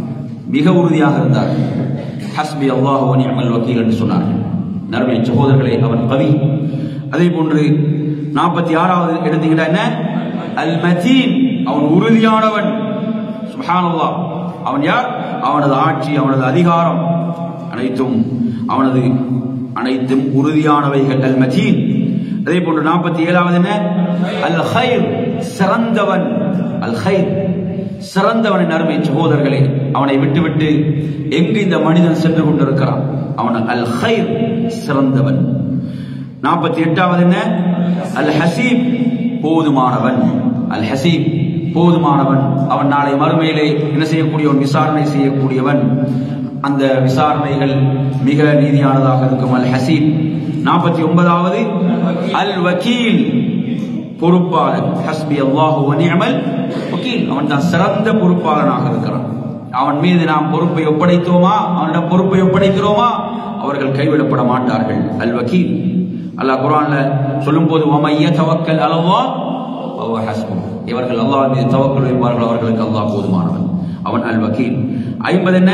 மிக உறுதியாக இருந்தார் ஹஸ்பி அல்லாஹ் வ நிஅமல் வக்கீல் என்று சொன்னார்கள் நறுமை சகோதரர்களே அவன் கவி அதே போன்று நாற்பத்தி ஆறாவது எடுத்தீங்கன்னா என்ன அல் மதீன் அவன் உறுதியானவன் சுப்ஹானல்லாஹ் அவன் யார் அவனது ஆட்சி அவனது அதிகாரம் அனைத்தும் அவனது அனைத்தும் உறுதியானவைகள் அல் மதீன் அதே போன்று நாற்பத்தி ஏழாவது என்ன அல் ஹைர் சிறந்தவன் அல் ஹைர் சிறந்தவனின் அருமை சகோதரர்களே அவனை விட்டுவிட்டு எங்கு இந்த மனிதன் சென்று கொண்டிருக்கிறான் அவன் அல் ஹைர் சிறந்தவன் நாற்பத்தி எட்டாவது என்ன அல் ஹசீப் போதுமானவன் அல் ஹசீப் போதுமானவன் அவன் நாளை மறுமையிலே என்ன செய்யக்கூடியவன் விசாரணை செய்யக்கூடியவன் அந்த விசாரணைகள் மிக நீதியானதாக இருக்கும் அல் ஹசீப் நாற்பத்தி ஒன்பதாவது அல் வக்கீல் பொறுப்பாளர் ஹஸ்பி அல்லாஹு வனியமல் வக்கீல் அவன் தான் சிறந்த பொறுப்பாளனாக இருக்கிறான் அவன் மீது நாம் பொறுப்பை ஒப்படைத்தோமா அவனிடம் பொறுப்பை ஒப்படைக்கிறோமா அவர்கள் கைவிடப்பட மாட்டார்கள் அல் வக்கீல் அல்லாஹ் குர்ஆன்ல சொல்லும்போது வமைய தவக்கல் அலவா வஹுவ ஹஸ்புஹ் இவர்கள் அல்லாஹ் மீது தவக்கல் வைப்பார்கள் அவர்களுக்கு அல்லாஹ் போதுமானவன் அவன் அல் வக்கீல் ஐம்பது என்ன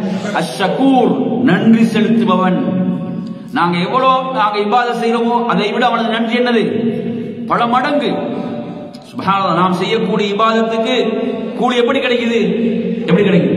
அஷ்ஷகூர் நன்றி செலுத்துபவன் நாங்க எவ்வளவு நாங்க இபாத செய்யறோமோ அதை விட அவனது நன்றி என்னது பல மடங்கு சுப்ஹானல்லாஹ் நாம் செய்யக்கூடிய இபாதத்துக்கு கூலி எப்படி கிடைக்குது எப்படி கிடைக்குது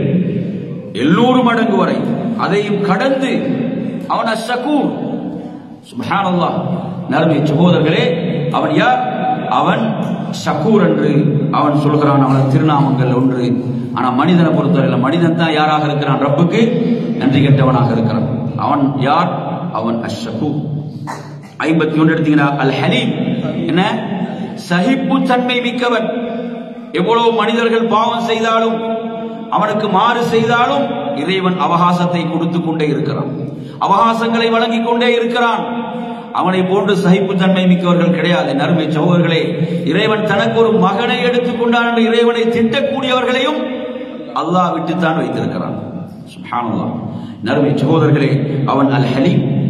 எல்லோரு மடங்கு வரை அதையும் கடந்து அவன் அஷ்ஷகூர் சுப்ஹானல்லாஹ் நறுமை சகோதரர்களே அவன் யார் அவன் ஷக்கூர் என்று அவன் சொல்கிறான் அவனது திருநாமங்கள் ஒன்று ஆனா மனிதனை பொறுத்தவரையில மனிதன் தான் யாராக இருக்கிறான் ரப்புக்கு நன்றி கெட்டவனாக இருக்கிறான் அவன் யார் அவன் அஷ்ஷகூர் ஐம்பத்தி ஒன்று எடுத்தீங்கன்னா அல் ஹலீம் என்ன சகிப்பு தன்மை மிக்கவன் எவ்வளவு மனிதர்கள் பாவம் செய்தாலும் அவனுக்கு மாறு செய்தாலும் இறைவன் அவகாசத்தை கொடுத்து கொண்டே இருக்கிறான் அவகாசங்களை வழங்கிக் கொண்டே இருக்கிறான் அவனை போன்று சகிப்பு தன்மை மிக்கவர்கள் கிடையாது நறுமை சகோதரர்களே இறைவன் தனக்கு ஒரு மகனை எடுத்துக் கொண்டான் என்று இறைவனை திட்டக்கூடியவர்களையும் அல்லாஹ் விட்டுத்தான் வைத்திருக்கிறான் சுப்ஹானல்லாஹ் நறுமை சகோதரர்களே அவன் அல் ஹலீம்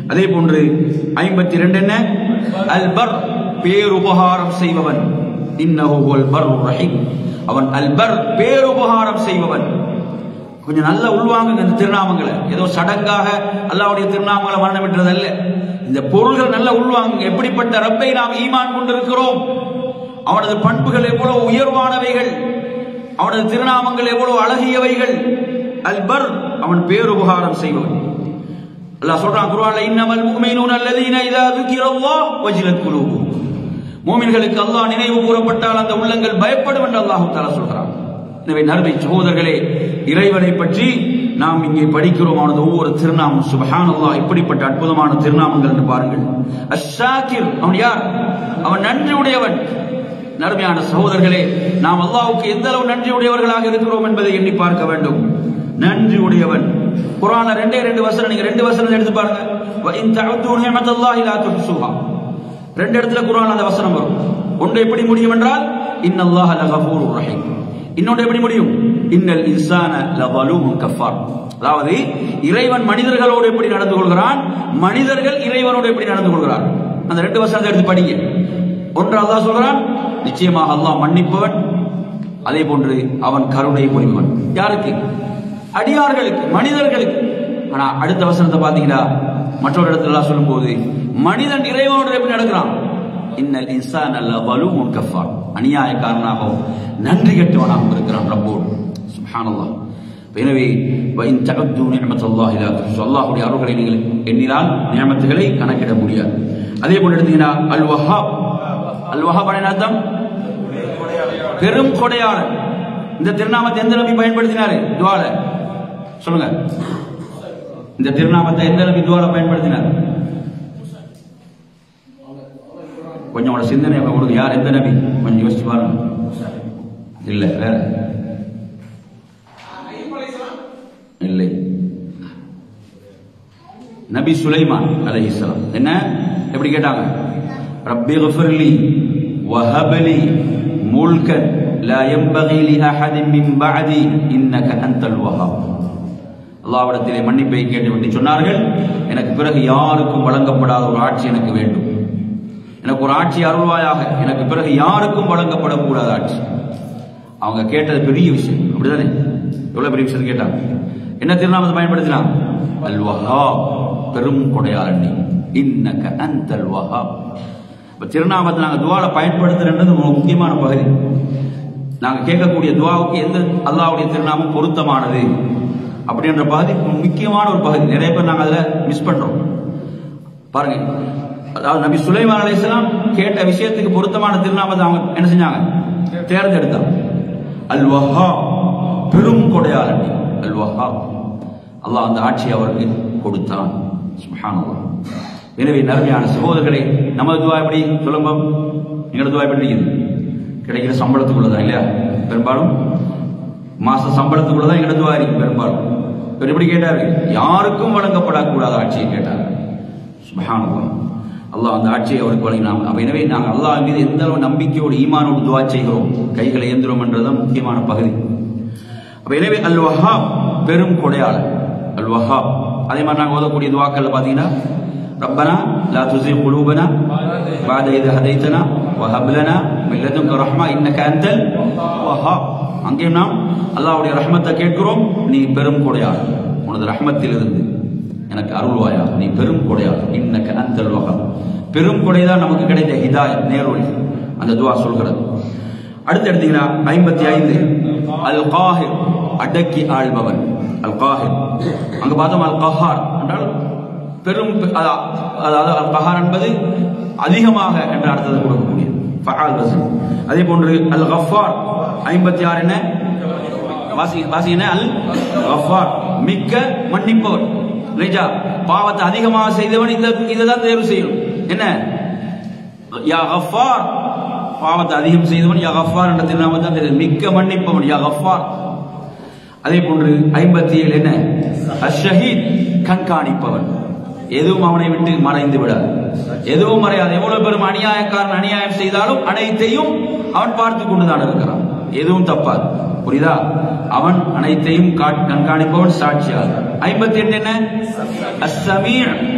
அதே போன்று ஐம்பத்தி ரெண்டு என்ன அல் பர் பேருபகாரம் செய்பவன் இன்னஹு ஹுவல் பர் ரஹீம் அவன் அல் பர் பேருபகாரம் செய்பவன் கொஞ்சம் நல்ல உள்வாங்குங்க இந்த திருநாமங்களை ஏதோ சடங்காக அல்லாவுடைய திருநாமங்களை மரணமிட்டது அல்ல இந்த பொருள்கள் நல்ல உள்வாங்குங்க எப்படிப்பட்ட ரப்பை நாம் ஈமான் கொண்டிருக்கிறோம் அவனது பண்புகள் எவ்வளவு உயர்வானவைகள் அவனது திருநாமங்கள் எவ்வளவு அழகியவைகள் அல்பர் அவன் பேருபகாரம் செய்பவன் அல்லாஹ் சொல்றான் குர்ஆன்ல இன்னமல் முஃமினூன அல்லதீன இதா ذுகிரல்லாஹ் வஜிலத் குலூபுஹும் மூமின்களுக்கு அல்லாஹ் நினைவு கூறப்பட்டால் அந்த உள்ளங்கள் பயப்படும் என்று அல்லாஹ் தஆலா சொல்றான் எனவே நறுமை சகோதரர்களே இறைவனை பற்றி நாம் இங்கே படிக்கிறோம் அவனது ஒவ்வொரு திருநாமம் சுபஹானல்லாஹ் இப்படிப்பட்ட அற்புதமான திருநாமங்கள் என்று பாருங்கள் அஷாக்கிர் அவன் யார் அவன் நன்றி உடையவன் நறுமையான சகோதரர்களே நாம் அல்லாஹ்வுக்கு எந்த அளவு நன்றி உடையவர்களாக இருக்கிறோம் என்பதை எண்ணி பார்க்க வேண்டும் நன்றி உடையவன் குர்ஆன்ல ரெண்டே ரெண்டு வசனம் நீங்க ரெண்டு வசனம் எடுத்து பாருங்க வ இன் தஅது நிஅமத்தல்லாஹி லா துஹ்சுஹா ரெண்டு இடத்துல குர்ஆன் அந்த வசனம் வரும் ஒன்று எப்படி முடியும் என்றால் இன்னல்லாஹ லகஃபூருர் ரஹீம் இன்னொன்று எப்படி முடியும் இன்னல் இன்சான லவலூமுன் கஃபார் அதாவது இறைவன் மனிதர்களோடு எப்படி நடந்து கொள்கிறான் மனிதர்கள் இறைவனோடு எப்படி நடந்து கொள்கிறார் அந்த ரெண்டு வசனத்தை எடுத்து படிங்க ஒன்று அல்லாஹ் சொல்கிறான் நிச்சயமாக அல்லாஹ் மன்னிப்பவன் அதே போன்று அவன் கருணை புரிபவன் யாருக்கு அடியார்களுக்கு மனிதர்களுக்கு ஆனா அடுத்த வசனத்தை பாத்தீங்கன்னா மற்றொரு இடத்துல எல்லாம் சொல்லும்போது மனிதன் இறைவனோடு எப்படி நடக்கிறான் இன்னல் இன்சான் அல்ல வலுவும் கஃபார் அநியாயக்காரனாகவும் நன்றி கெட்டவனாகவும் இருக்கிறான் ரப்போடு சுப்ஹானல்லாஹ் எனவே வஇன் தஅது நிஅமத்தல்லாஹி லா துஹ்சு அல்லாஹ்வுடைய அருள்களை நீங்கள் எண்ணினால் நியமத்துகளை கணக்கிட முடியாது அதே போல எடுத்தீங்கன்னா அல் வஹாப் அல் வஹாப் என்ன அர்த்தம் பெரும் கொடையாளர் இந்த திருநாமத்தை எந்த நபி பயன்படுத்தினாரு துவால சொல்லுங்க இந்த திருநாமத்தை எந்த நபி துவால பயன்படுத்தினார் கொஞ்சம் உங்களோட சிந்தனை கொடுங்க யார் எந்த நபி கொஞ்சம் யோசிச்சு பாருங்க இல்ல வேற இல்லை நபி சுலைமான் அலைஹிஸ்ஸலாம் என்ன எப்படி கேட்டாங்க ரப்பி கஃபிர்லி வஹபலி முல்கன் லா யம்பகி லி அஹதின் மின் பஅதி இன்னக அன்தல் வஹாப் அல்லாஹ்விடத்திலே மன்னிப்பை கேட்டுவிட்டு சொன்னார்கள் எனக்கு பிறகு யாருக்கும் வழங்கப்படாத ஒரு ஆட்சி எனக்கு வேண்டும் எனக்கு ஒரு ஆட்சி அருள்வாயாக எனக்கு பிறகு யாருக்கும் வழங்கப்படக்கூடாத ஆட்சி அவங்க கேட்டது பெரிய விஷயம் அப்படிதானே எவ்வளவு பெரிய விஷயத்தை கேட்டாங்க என்ன திருநாமத்தை பயன்படுத்தினான் அல் வஹாப் பெரும் கொடையாளன் நீ இன்னக அந்தல் வஹாப் இப்ப திருநாமத்தை நாங்க துவால பயன்படுத்துறது ஒரு முக்கியமான பகுதி நாங்க கேட்கக்கூடிய துவாவுக்கு எந்த அல்லாஹ்வுடைய திருநாமம் பொருத்தமானது அப்படின்ற பகுதி முக்கியமான ஒரு பகுதி நிறைய பேர் நாங்க அதுல மிஸ் பண்றோம் பாருங்க அதாவது நபி சுலைமான் அலைஹிஸ்ஸலாம் கேட்ட விஷயத்துக்கு பொருத்தமான திருநாமத்தை அவங்க என்ன செஞ்சாங்க தேர்ந்தெடுத்தாங்க அல் வஹாப் பெரும் கொடையாளன் நீ. அல் வஹாப் அல்லாஹ் அந்த ஆட்சியை அவருக்கு கொடுத்தான் சுப்ஹானல்லாஹ் எனவே நன்மையான சகோதரர்களே நமது துவா எப்படி சொல்லும்போது எங்களோட துவா எப்படி இருக்குது கிடைக்கிற சம்பளத்துக்குள்ளதான் இல்லையா பெரும்பாலும் மாச சம்பளத்துக்குள்ளதான் எங்களோட துவா இருக்கு பெரும்பாலும் இவர் எப்படி கேட்டாரு யாருக்கும் வழங்கப்படக்கூடாத ஆட்சியை கேட்டார் சுபஹானல்லாஹ் அல்லாஹ் அந்த ஆட்சியை அவருக்கு வழங்கினான் அப்ப எனவே நாங்கள் அல்லாஹ் மீது எந்த அளவு நம்பிக்கையோடு ஈமானோடு துவா செய்கிறோம் கைகளை ஏந்துறோம் என்றதுதான் முக்கியமான பகுதி அப்ப எனவே அல் வஹாப் பெரும் கொடையாளர் அல் வஹாப் அதே மாதிரி நாங்கள் ஓதக்கூடிய துவாக்கள்ல பாத்தீங்கன்னா ربنا لا تزغ قلوبنا بعد إذ هديتنا وهب لنا من لدنك رحمة إنك أنت الوهاب அங்கேயும் நாம் அல்லாஹ்வுடைய ரஹ்மத்தை கேட்கிறோம் நீ பெரும் கொடையாளர் உனது ரஹ்மத்திலிருந்து எனக்கு அருள்வாயா நீ பெரும் கொடையாளர் இன்னக்க அந்தல் வஹாப் பெரும் கொடைதான் நமக்கு கிடைத்த ஹிதாயத் நேர்வழி அந்த துவா சொல்கிறது அடுத்து எடுத்தீங்கன்னா ஐம்பத்தி ஐந்து அல் காஹிர் அடக்கி ஆள்பவன் அல் காஹிர் அங்க பார்த்தோம் அல் கஹார் என்றால் பெரும் அதா- அதாவது அல் கஹார் என்பது அதிகமாக என்ற அர்த்தத்தை கொடுக்கக்கூடிய ஃபஆல் வசன் அதே போன்று அல் கஃபார் ஐம்பத்தி ஆறு என்ன வாசி வாசி என்ன அல் கஃபார் மிக்க மன்னிப்பவர் ரைஜா பாவத்தை அதிகமாக செய்தவன் இந்த இதை தேர்வு செய்யணும் என்ன யா கஃபார் பாவத்தை அதிகம் செய்தவன் யா கஃபார் என்ற திருநாமத்தை தான் தெரியும் மிக்க மன்னிப்பவன் யா கஃபார் அதே போன்று ஐம்பத்தி ஏழு என்ன அஷஹீத் கண்காணிப்பவன் எதுவும் அவனை விட்டு மறைந்து விடாது எதுவும் மறையாது எவ்வளவு பெரும் அநியாயக்காரன் அநியாயம் செய்தாலும் அனைத்தையும் அவன் பார்த்து கொண்டுதான் இருக்கிறான் எதுவும் தப்பாது புரியுதா அவன் அனைத்தையும் காட்- கண்காணிப்பவன் சாட்சியாளர் ஐம்பத்தி எட்டு என்ன அஸ்ஸமீர்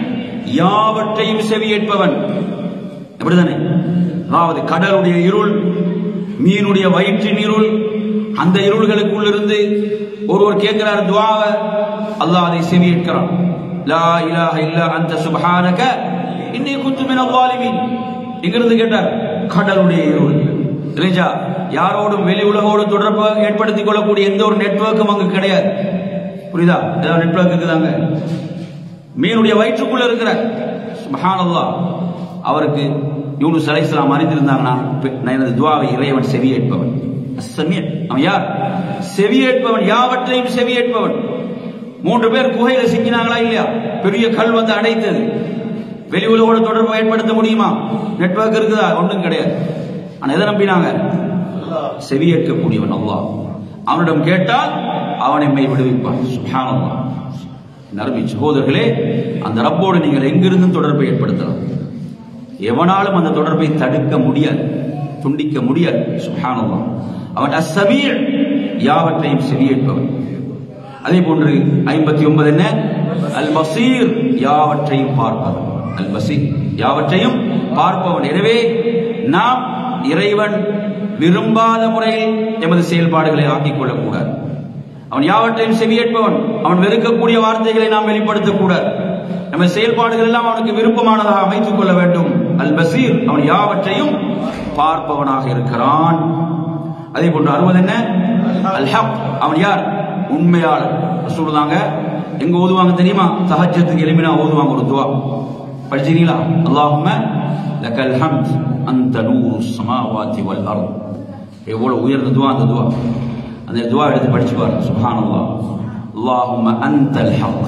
யாவற்றையும் செவியேற்பவன் அப்படிதானே அதாவது கடலுடைய இருள் மீனுடைய வயிற்றின் இருள் அந்த இருள்களுக்குள்ளிருந்து ஒருவர் கேட்கிறார் துவாவை அல்லாஹ் அதை செவியேற்கிறான் லா இலாஹ இல்லா அன்த சுப்ஹானக இன்னி குந்து மினல் ஸாலிமீன் இங்கிருந்து கேட்டார் கடலுடைய இருள் தெரிஞ்சா யாரோடும் வெளி உலகோடு தொடர்பு ஏற்படுத்திக் கொள்ளக்கூடிய எந்த ஒரு நெட்வொர்க்கும் அங்கு கிடையாது புரியுதா ஏதாவது நெட்வொர்க் இருக்குதாங்க மீனுடைய வயிற்றுக்குள்ள இருக்கிற சுபஹானல்லாஹ் அவருக்கு யூனுஸ் அலைஹிஸ்ஸலாம் அறிந்திருந்தாங்கன்னா நான் எனது துவாவை இறைவன் செவியேற்பவன் அஸ்ஸமீ அவன் யார் செவியேற்பவன் யாவற்றையும் செவியேற்பவன் மூன்று பேர் குகையில சிக்கினாங்களா இல்லையா பெரிய கல் வந்து அடைத்தது வெளி உலகோட தொடர்பு ஏற்படுத்த முடியுமா நெட்வொர்க் இருக்குதா ஒன்றும் கிடையாது ஆனா எதை நம்பினாங்க செவியேற்கக்கூடியவன் அல்லாஹ் அவனிடம் கேட்டால் அவன் எம்மை விடுவிப்பான் சுப்ஹானல்லாஹ் நறுமை சகோதரர்களே அந்த ரப்போடு நீங்கள் எங்கிருந்தும் தொடர்பை ஏற்படுத்தலாம் எவனாலும் அந்த தொடர்பை தடுக்க முடியாது துண்டிக்க முடியாது சுப்ஹானல்லாஹ் அவன் அஸ்ஸமீர் யாவற்றையும் செவியேற்பவன் அதே போன்று ஐம்பத்தி ஒன்பது என்ன அல் பசீர் யாவற்றையும் பார்ப்பவன் அல் பசீர் யாவற்றையும் பார்ப்பவன் எனவே நாம் இறைவன் விரும்பாத முறையில் எமது செயல்பாடுகளை ஆக்கிக் கொள்ளக்கூடாது அவன் யாவற்றையும் செவியேற்பவன் அவன் வெறுக்கக்கூடிய வார்த்தைகளை நாம் வெளிப்படுத்தக்கூடாது நம்ம செயல்பாடுகள் எல்லாம் அவனுக்கு விருப்பமானதாக அமைத்துக் கொள்ள வேண்டும் அல் பசீர் அவன் யாவற்றையும் பார்ப்பவனாக இருக்கிறான் அதே போன்று அறுபது என்ன அல் ஹக் அவன் யார் உண்மையாளர் சொல்லுதாங்க எங்க ஓதுவாங்க தெரியுமா தஹஜத்துக்கு எளிமையா ஓதுவாங்க ஒரு துவா படிச்சீங்களா அல்லாஹும்ம லக்கல் ஹம்த் அந்த நூறு சமாவாத்தி வல் அர்த் எவ்வளவு உயர்ந்த துவா அந்த துவா அந்த துவா எடுத்து படிச்சு பாருங்க சுப்ஹானல்லாஹ் அல்லாஹும்ம அன்தல் ஹக்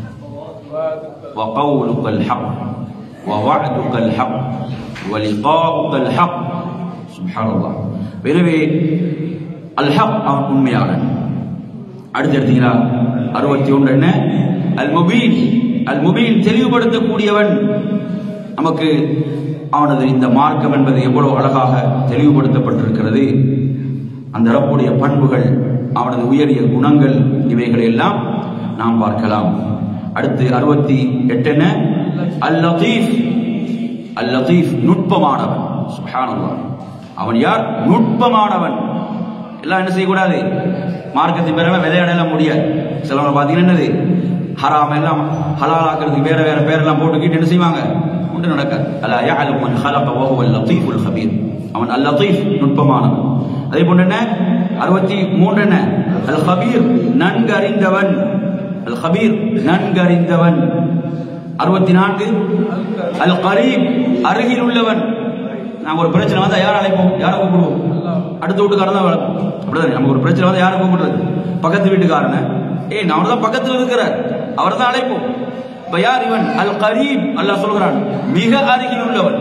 وقولك الحق ووعدك الحق ولقاؤك الحق سبحان الله எனவே அல் ஹக் அவன் உண்மையாளன் அடுத்து எடுத்தீங்களா அறுபத்தி ஒன்று என்ன அல் முபீன் அல் முபீன் தெளிவுபடுத்தக்கூடியவன் நமக்கு அவனது இந்த மார்க்கம் என்பது எவ்வளவு அழகாக தெளிவுபடுத்தப்பட்டிருக்கிறது அந்த ரப்புடைய பண்புகள் அவனது உயரிய குணங்கள் இவைகளை எல்லாம் நாம் பார்க்கலாம் அடுத்து அறுபத்தி எட்டு என்ன அல் லத்தீஃப் அல் லத்தீஃப் நுட்பமானவன் சுப்ஹானல்லாஹ் அவன் யார் நுட்பமானவன் எல்லாம் என்ன செய்யக்கூடாது மார்க்கத்தின் பேரெல்லாம் விளையாடலாம் முடியாது சிலவங்க பார்த்தீங்கன்னா என்னது ஹராம் எல்லாம் ஹலால் ஆக்கிறதுக்கு வேற வேற பேரெல்லாம் போட்டுக்கிட்டு என்ன செய்வாங்க ஒன்று நடக்காது அல்ல யாலும் மன் ஹலக வஹுவ லத்தீஃபுல் ஹபீர் அவன் அல் லத்தீஃப் நுட்பமானவன் அதே போன்று என்ன அறுபத்தி மூன்று என்ன அல் ஹபீர் நன்கு அறிந்தவன் அல் ஹபீர் நன்கு அறிந்தவன் அறுபத்தி நான்கு அல் கரீப் அருகில் உள்ளவன் நாங்க ஒரு பிரச்சனை வந்தா யார் அழைப்போம் யாரை கூப்பிடுவோம் அடுத்த வீட்டுக்காரன் தான் வளர்ப்போம் அப்படிதானே நமக்கு ஒரு பிரச்சனை வந்தா யாரை கூப்பிடுறது பக்கத்து வீட்டுக்காரன ஏய் நான் தான் பக்கத்தில் இருக்கிறார் அவர் தான் அழைப்போம் இப்ப யார் இவன் அல் கரீப் அல்லாஹ் சொல்கிறான் மிக அருகில் உள்ளவன்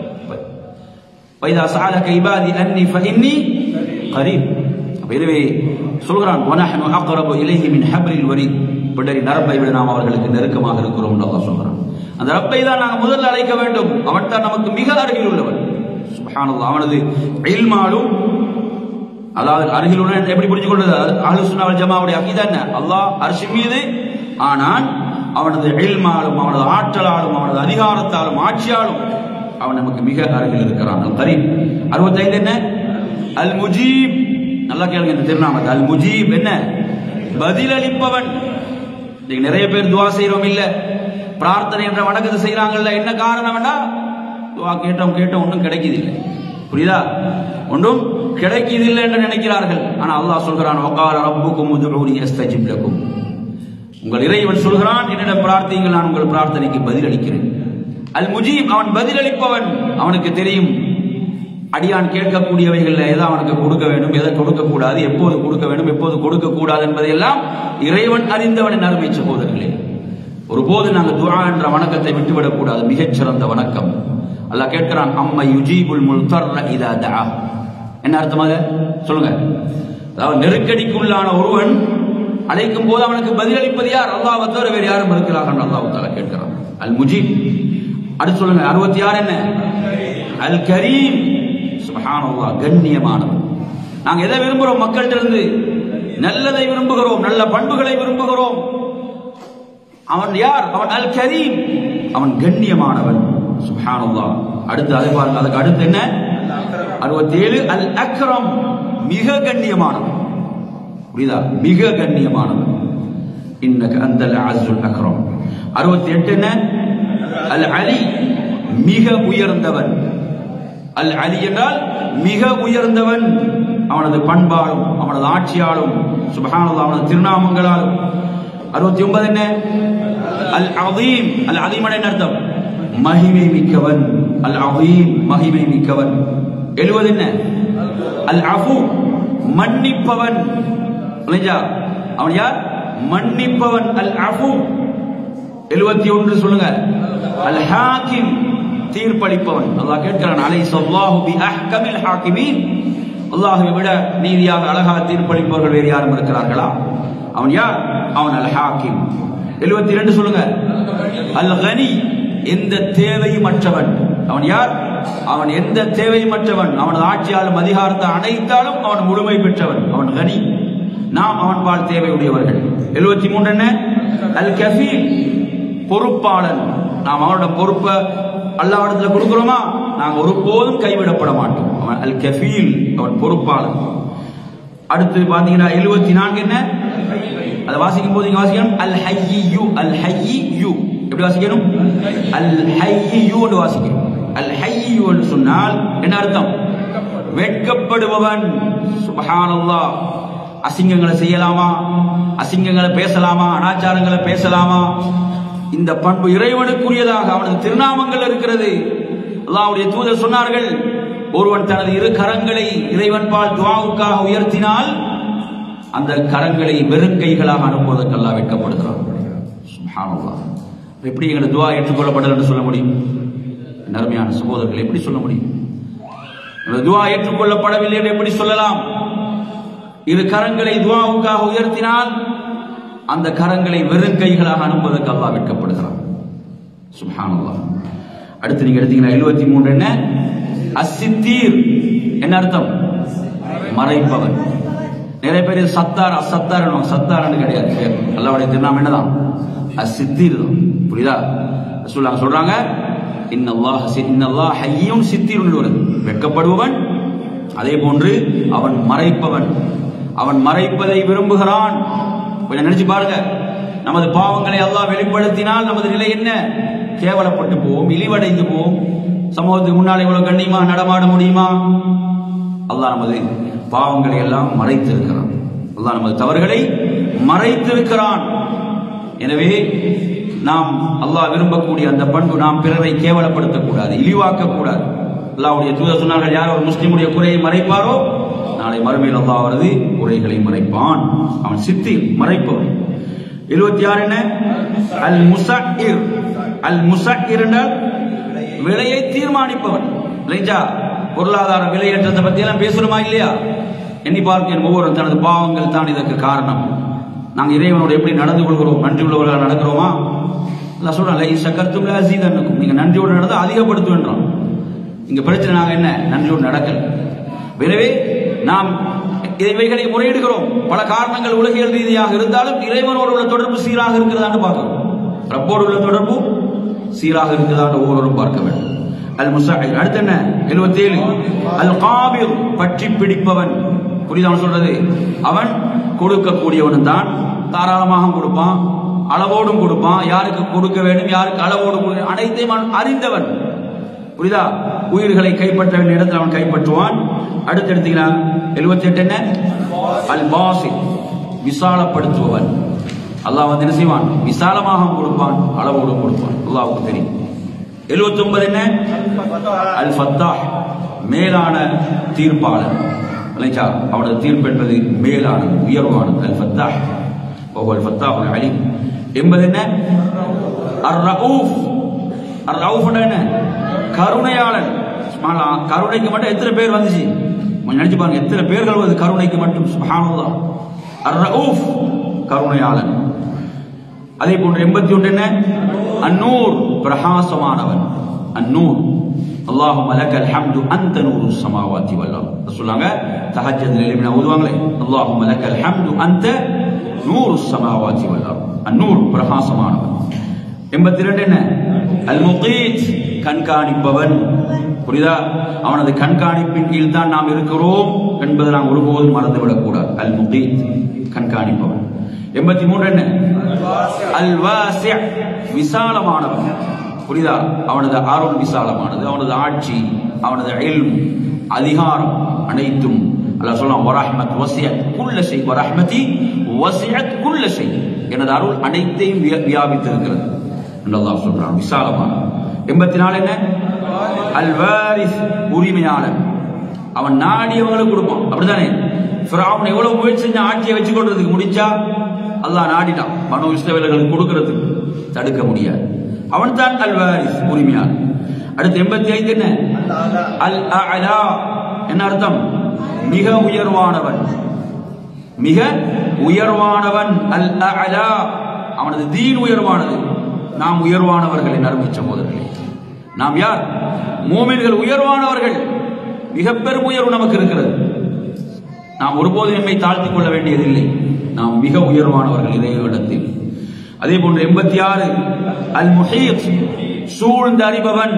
வைதா சாலக இபாதி அன்னி ஃபஇன்னி கரீப் அப்ப எனவே சொல்கிறான் வனஹனு அக்ரபு இலைஹி மின் ஹப்ரில் வரீத் பிடரி நரம்பை விட நாம் அவர்களுக்கு நெருக்கமாக இருக்கிறோம் என்று அல்லாஹ் சொல்கிறான் அந்த ரப்பை தான் நாங்கள் முதல்ல அழைக்க வேண்டும் அவன் தான் நமக்கு மிக அருகில் உள்ளவன் சுப்ஹானல்லாஹ் அவனது இல்மாலும் அதாவது அருகில் உள்ள எப்படி புரிஞ்சு கொள்வது அஹ்லு சுன்னா வல் ஜமாவுடைய அகீதா என்ன அல்லாஹ் அரிசி மீது ஆனால் அவனது இல்மாலும் அவனது ஆற்றலாலும் அவனது அதிகாரத்தாலும் ஆட்சியாலும் அவன் நமக்கு மிக அருகில் இருக்கிறான் அல் கரீம் அறுபத்தைந்து என்ன அல் முஜீப் நல்லா கேளுங்க இந்த திருநாமத்தை அல் முஜீப் என்ன பதிலளிப்பவன் இன்னைக்கு நிறைய பேர் துவா செய்யறோம் இல்ல பிரார்த்தனை என்ற வணக்கத்தை செய்யறாங்கல்ல என்ன காரணம்னா துவா கேட்டோம் கேட்டோம் ஒன்றும் கிடைக்குது இல்லை புரியுதா ஒன்றும் கிடைக்குது இல்லை என்று நினைக்கிறார்கள் ஆனா அல்லாஹ் சொல்கிறான் வகால ரப்புக்கும் உதுஊனி அஸ்தஜிப் லக்கும் உங்கள் இறைவன் சொல்கிறான் என்னிடம் பிரார்த்தியுங்கள் நான் உங்கள் பிரார்த்தனைக்கு பதிலளிக்கிறேன் அல் முஜீப் அவன் பதிலளிப்பவன் அவனுக்கு தெரியும் அடியான் கேட்கக்கூடியவைகள்ல எதை அவனுக்கு கொடுக்க வேண்டும் எதை கொடுக்க கூடாது எப்போது கொடுக்க வேண்டும் எப்போது கொடுக்க கூடாது என்பதையெல்லாம் இறைவன் அறிந்தவன் அருமை சகோதரர்களே ஒருபோது நாங்கள் துஆ என்ற வணக்கத்தை விட்டுவிடக் கூடாது மிகச்சிறந்த வணக்கம் அல்லாஹ் கேட்கிறான் அம்மை யுஜீபுல் முல்தர்ர இதா தஆ என்ன அர்த்தமாக சொல்லுங்க அதாவது நெருக்கடிக்குள்ளான ஒருவன் அழைக்கும் போது அவனுக்கு பதிலளிப்பது யார் அல்லாஹ் தவிர வேறு யாரும் இருக்கிறார்கள் அல்லாஹ் தாலா கேட்கிறான் அல் முஜீப் அடுத்து சொல்லுங்க அறுபத்தி ஆறு என்ன அல் கரீம் சுபஹானல்லாஹ் கண்ணியமானவன் நாங்க எதை விரும்புகிறோம் மக்கள்கிட்ட இருந்து நல்லதை விரும்புகிறோம் நல்ல பண்புகளை விரும்புகிறோம் அவன் யார் அவன் அல் கரீம் அவன் கண்ணியமானவன் சுப்ஹானல்லாஹ் அடுத்து அதை பாருங்க அதுக்கு அடுத்து என்ன அறுபத்தி ஏழு அல் அக்ரம் மிக கண்ணியமானவன் புரியுதா மிக கண்ணியமானவன் இன்னக அந்தல் அஸ்ருல் அக்ரம் அறுபத்தி எட்டு என்ன அல் அலி மிக உயர்ந்தவன் அல் அலி என்றால் மிக உயர்ந்தவன் அவனது பண்பாலும் அவனது ஆட்சியாலும் சுபஹானல்லாஹ் அவனது திருநாமங்களாலும் அறுபத்தி ஒன்பது என்ன அல் அதீம் அல் அதீம் என்ன அர்த்தம் மகிமை மிக்கவன் அல் அதீம் மகிமை மிக்கவன் எழுவது என்ன அல் அஃபு மன்னிப்பவன் புரிஞ்சா அவன் யார் மன்னிப்பவன் அல் அஃபு எழுபத்தி ஒன்று சொல்லுங்க அல் ஹாக்கிம் தீர்ப்பளிப்பவன் அல்லாஹ் கேட்கிறான் அலை சொல்லாஹு பி அஹ்கமில் ஹாக்கிமீன் அல்லாஹுவை விட நீதியாக அழகாக தீர்ப்பளிப்பவர்கள் வேறு யாரும் இருக்கிறார்களா அவன் யார் அவன் அல் ஹாக்கிம் எழுபத்தி ரெண்டு சொல்லுங்க அல் கனி எந்த தேவையும் அற்றவன் அவன் யார் அவன் எந்த தேவையும் அற்றவன் அவனது ஆட்சியாலும் அதிகாரத்தை அனைத்தாலும் அவன் முழுமை பெற்றவன் அவன் கனி நாம் அவன் பால் தேவையுடையவர்கள் எழுபத்தி மூன்று என்ன அல் கஃபீல் பொறுப்பாளன் நாம் அவனோட பொறுப்பை அல்லாவிடத்துல கொடுக்கிறோமா நாங்க ஒருபோதும் கைவிடப்பட மாட்டோம் அவன் அல் கஃபீல் அவன் பொறுப்பாளன் அடுத்து பாத்தீங்கன்னா எழுபத்தி நான்கு என்ன அதை வாசிக்கும் போது இங்க வாசிக்கணும் அல் ஹையு அல் ஹையு எப்படி வாசிக்கணும் அல் ஹையு என்று வாசிக்கணும் அல் ஹையு என்று சொன்னால் என்ன அர்த்தம் வெட்கப்படுபவன் சுபஹானல்லாஹ் அசிங்கங்களை செய்யலாமா அசிங்கங்களை பேசலாமா அனாச்சாரங்களை பேசலாமா இந்த பண்பு இறைவனுக்குரியதாக அவனது திருநாமங்கள் இருக்கிறது அல்லாஹ்வுடைய தூதர் சொன்னார்கள் ஒருவன் தனது இரு கரங்களை இறைவன் பால் துவாவுக்காக உயர்த்தினால் அந்த கரங்களை வெறும் கைகளாக அனுப்புவதற்கு அல்லாஹ் வெட்கப்படுகிறான் சுப்ஹானல்லாஹ் எப்படி எங்களை துவா ஏற்றுக்கொள்ளப்படல் என்று சொல்ல முடியும் என் அருமையான சகோதரர்கள் எப்படி சொல்ல முடியும் எங்களது துவா ஏற்றுக்கொள்ளப்படவில்லை என்று எப்படி சொல்லலாம் இரு கரங்களை துவாவுக்காக உயர்த்தினால் அந்த கரங்களை வெறும் கைகளாக அனுப்புவதற்கு அல்லாஹ் வெட்கப்படுகிறான் சுப்ஹானல்லாஹ் அடுத்து நீங்க எடுத்தீங்கன்னா எழுபத்தி மூன்று என்ன அசித்தீர் என்ன அர்த்தம் மறைப்பவன் நிறைய பேர் சத்தார் அசத்தார் சத்தார்னு கிடையாது பேர் அல்லாவுடைய திருநாமம் என்னதான் அசித்தீர் தான் புரியுதா ரசூலுல்லாஹ் சொல்றாங்க இன்னல்லாஹ் சி- இன்னல்லாஹ் ஹய்யும் சித்தீர் வருது வெட்கப்படுபவன் அதே போன்று அவன் மறைப்பவன் அவன் மறைப்பதை விரும்புகிறான் கொஞ்சம் நினைச்சு பாருங்க நமது பாவங்களை அல்லாஹ் வெளிப்படுத்தினால் நமது நிலை என்ன கேவலப்பட்டு போவோம் இழிவடைந்து போவோம் சமூகத்துக்கு முன்னால் இவ்வளவு கண்ணியமா நடமாட முடியுமா அல்லாஹ் நமது பாவங்களை எல்லாம் மறைத்திருக்கிறான் அல்லாஹ் நமது தவறுகளை மறைத்திருக்கிறான் எனவே நாம் அல்லாஹ் விரும்பக்கூடிய அந்த பண்பு நாம் பிறரை கேவலப்படுத்தக்கூடாது இழிவாக்க கூடாது அல்லாஹ்வுடைய தூதர் சொன்னார்கள் யார் ஒரு முஸ்லிமுடைய குறையை மறைப்பாரோ நாளை மறுமையில் அல்லாஹ் அவரது குறைகளை மறைப்பான் அவன் சித்தி மறைப்பவன் இருபத்தி ஆறு என்ன அல் முசக்கிர் அல் முசக்கிர் என்றால் விலையை தீர்மானிப்பவன் இல்லைங்களா பொருளாதார விலையேற்றத்தை பத்தி எல்லாம் பேசணுமா இல்லையா எண்ணி பார்க்கிறேன் ஒவ்வொரு தனது பாவங்கள் தான் இதற்கு காரணம் நாங்கள் இறைவனோடு எப்படி நடந்து கொள்கிறோம் நன்றி உள்ளவர்களாக நடக்கிறோமா நான் சொல்றேன் சக்கரத்தும் அசீதனுக்கும் நீங்க நன்றியோடு நடந்து அதிகப்படுத்துவேன்றோம் இங்க பிரச்சனை நாங்க என்ன நன்றியோடு நடக்கல எனவே நாம் இவைகளை முறையிடுகிறோம் பல காரணங்கள் உலகியல் ரீதியாக இருந்தாலும் இறைவனோடு உள்ள தொடர்பு சீராக இருக்கிறதான்னு பார்க்கிறோம் ரப்போடு உள்ள தொடர்பு சீராக இருக்கிறதான்னு ஒவ்வொருவரும் பார்க்க வேண்டும் அல் முசாஹிர் அடுத்து என்ன எழுபத்தி ஏழு அல் காபிர் பற்றி பிடிப்பவன் புரியுதான் சொல்றது அவன் கொடுக்கக்கூடியவன் தான் தாராளமாக கொடுப்பான் அளவோடும் கொடுப்பான் யாருக்கு கொடுக்க வேண்டும் யாருக்கு அளவோடு கொடுக்க- அனைத்தையும் அவன் அறிந்தவன் புரியுதா உயிர்களை கைப்பற்ற வேண்டிய இடத்தில் அவன் கைப்பற்றுவான் அடுத்து எடுத்தீங்கன்னா எழுபத்தி எட்டு என்ன அல் பாசி விசாலப்படுத்துபவன் அல்லாஹ் வந்து என்ன செய்வான் விசாலமாக கொடுப்பான் அளவோடு கொடுப்பான் அல்லாஹ்வுக்கு தெரியும் எழுபத்தி ஒன்பது என்ன அல் ஃபத்தாஹ் மேலான தீர்ப்பாளர் இல்லைங்களா அவனது தீர்ப்பு என்பது மேலானது உயர்வானது அல் ஃபத்தாஹ் ஓஹோ அல் ஃபத்தாஹ் அல் அலீம் என்பது என்ன அர் ரவுஃப் அர் ரவுஃப் என்ன கருணையாளன் சுப்ஹானல்லாஹ், கருணைக்கு மட்டும் எத்தனை பேர் வந்துச்சு கொஞ்சம் நினைச்சு பாருங்க எத்தனை பேர்கள் வருது கருணைக்கு மட்டும் சுப்ஹானல்லாஹ் அர் ரவுஃப் கருணையாளன் அதே போன்று எண்பத்தி ஒன்று என்ன அந்நூர் பிரகாசமானவன் அந்நூர் அல்லாஹும் லக்கல் ஹம்து அந்த நூறு சமாவாத்தி வல்லம் சொல்லாங்க தஹஜ்ஜத்ல எழுப்பினா ஓதுவாங்களே அல்லாஹும் லக்கல் ஹம்து அந்த நூறு சமாவாத்தி வல்லம் அந்நூர் பிரகாசமானவன் எண்பத்தி ரெண்டு என்ன அல் முகீத் கண்காணிப்பவன் புரியுதா அவனது கண்காணிப்பின் கீழ் தான் நாம் இருக்கிறோம் என்பதை நாம் ஒருபோதும் மறந்துவிடக் கூடாது அல் முகீத் கண்காணிப்பவன் எண்பத்தி மூன்று என்ன அல் வாசி' விசாலமானவன் புரியுதா அவனது அருள் விசாலமானது அவனது ஆட்சி அவனது இல்ம் அதிகாரம் அனைத்தும் அல்லாஹ் சொல்லலாம் வரஹ்மத் வசியத் குல்ல ஷை வரஹ்மதி வசியத் குல்ல ஷை எனது அருள் அனைத்தையும் வியா- வியாபித்திருக்கிறது என்று அல்லாஹ் சொல்றான் விசாலமான எண்பத்தி நாலு என்ன அல் வாரிஸ் உரிமையாளன் அவன் நாடியவங்களுக்கு கொடுப்பான் அப்படிதானே ஃபிரௌன் எவ்வளவு முயற்சி செஞ்ச ஆட்சியை வச்சு கொள்றதுக்கு முடிச்சா அல்லாஹ் நாடிட்டான் பனு இஸ்ரவேலர்களுக்கு கொடுக்கிறதுக்கு தடுக்க முடியாது அவன் தான் அல் வாரிஸ் உரிமையாளன் அடுத்து எண்பத்தி ஐந்து என்ன அல் அலா என்ன அர்த்தம் மிக உயர்வானவன் மிக உயர்வானவன் அல் அலா அவனது தீன் உயர்வானது நாம் உயர்வானவர்கள் என் அருமை சகோதரர்களே நாம் யார் மூமின்கள் உயர்வானவர்கள் மிக பெரும் உயர்வு நமக்கு இருக்கிறது நாம் ஒருபோதும் நம்மை தாழ்த்திக் கொள்ள வேண்டியதில்லை நாம் மிக உயர்வானவர்கள் இறைவனிடத்தில் அதே போன்று எண்பத்தி ஆறு அல் முஹீத் சூழ்ந்து அறிபவன்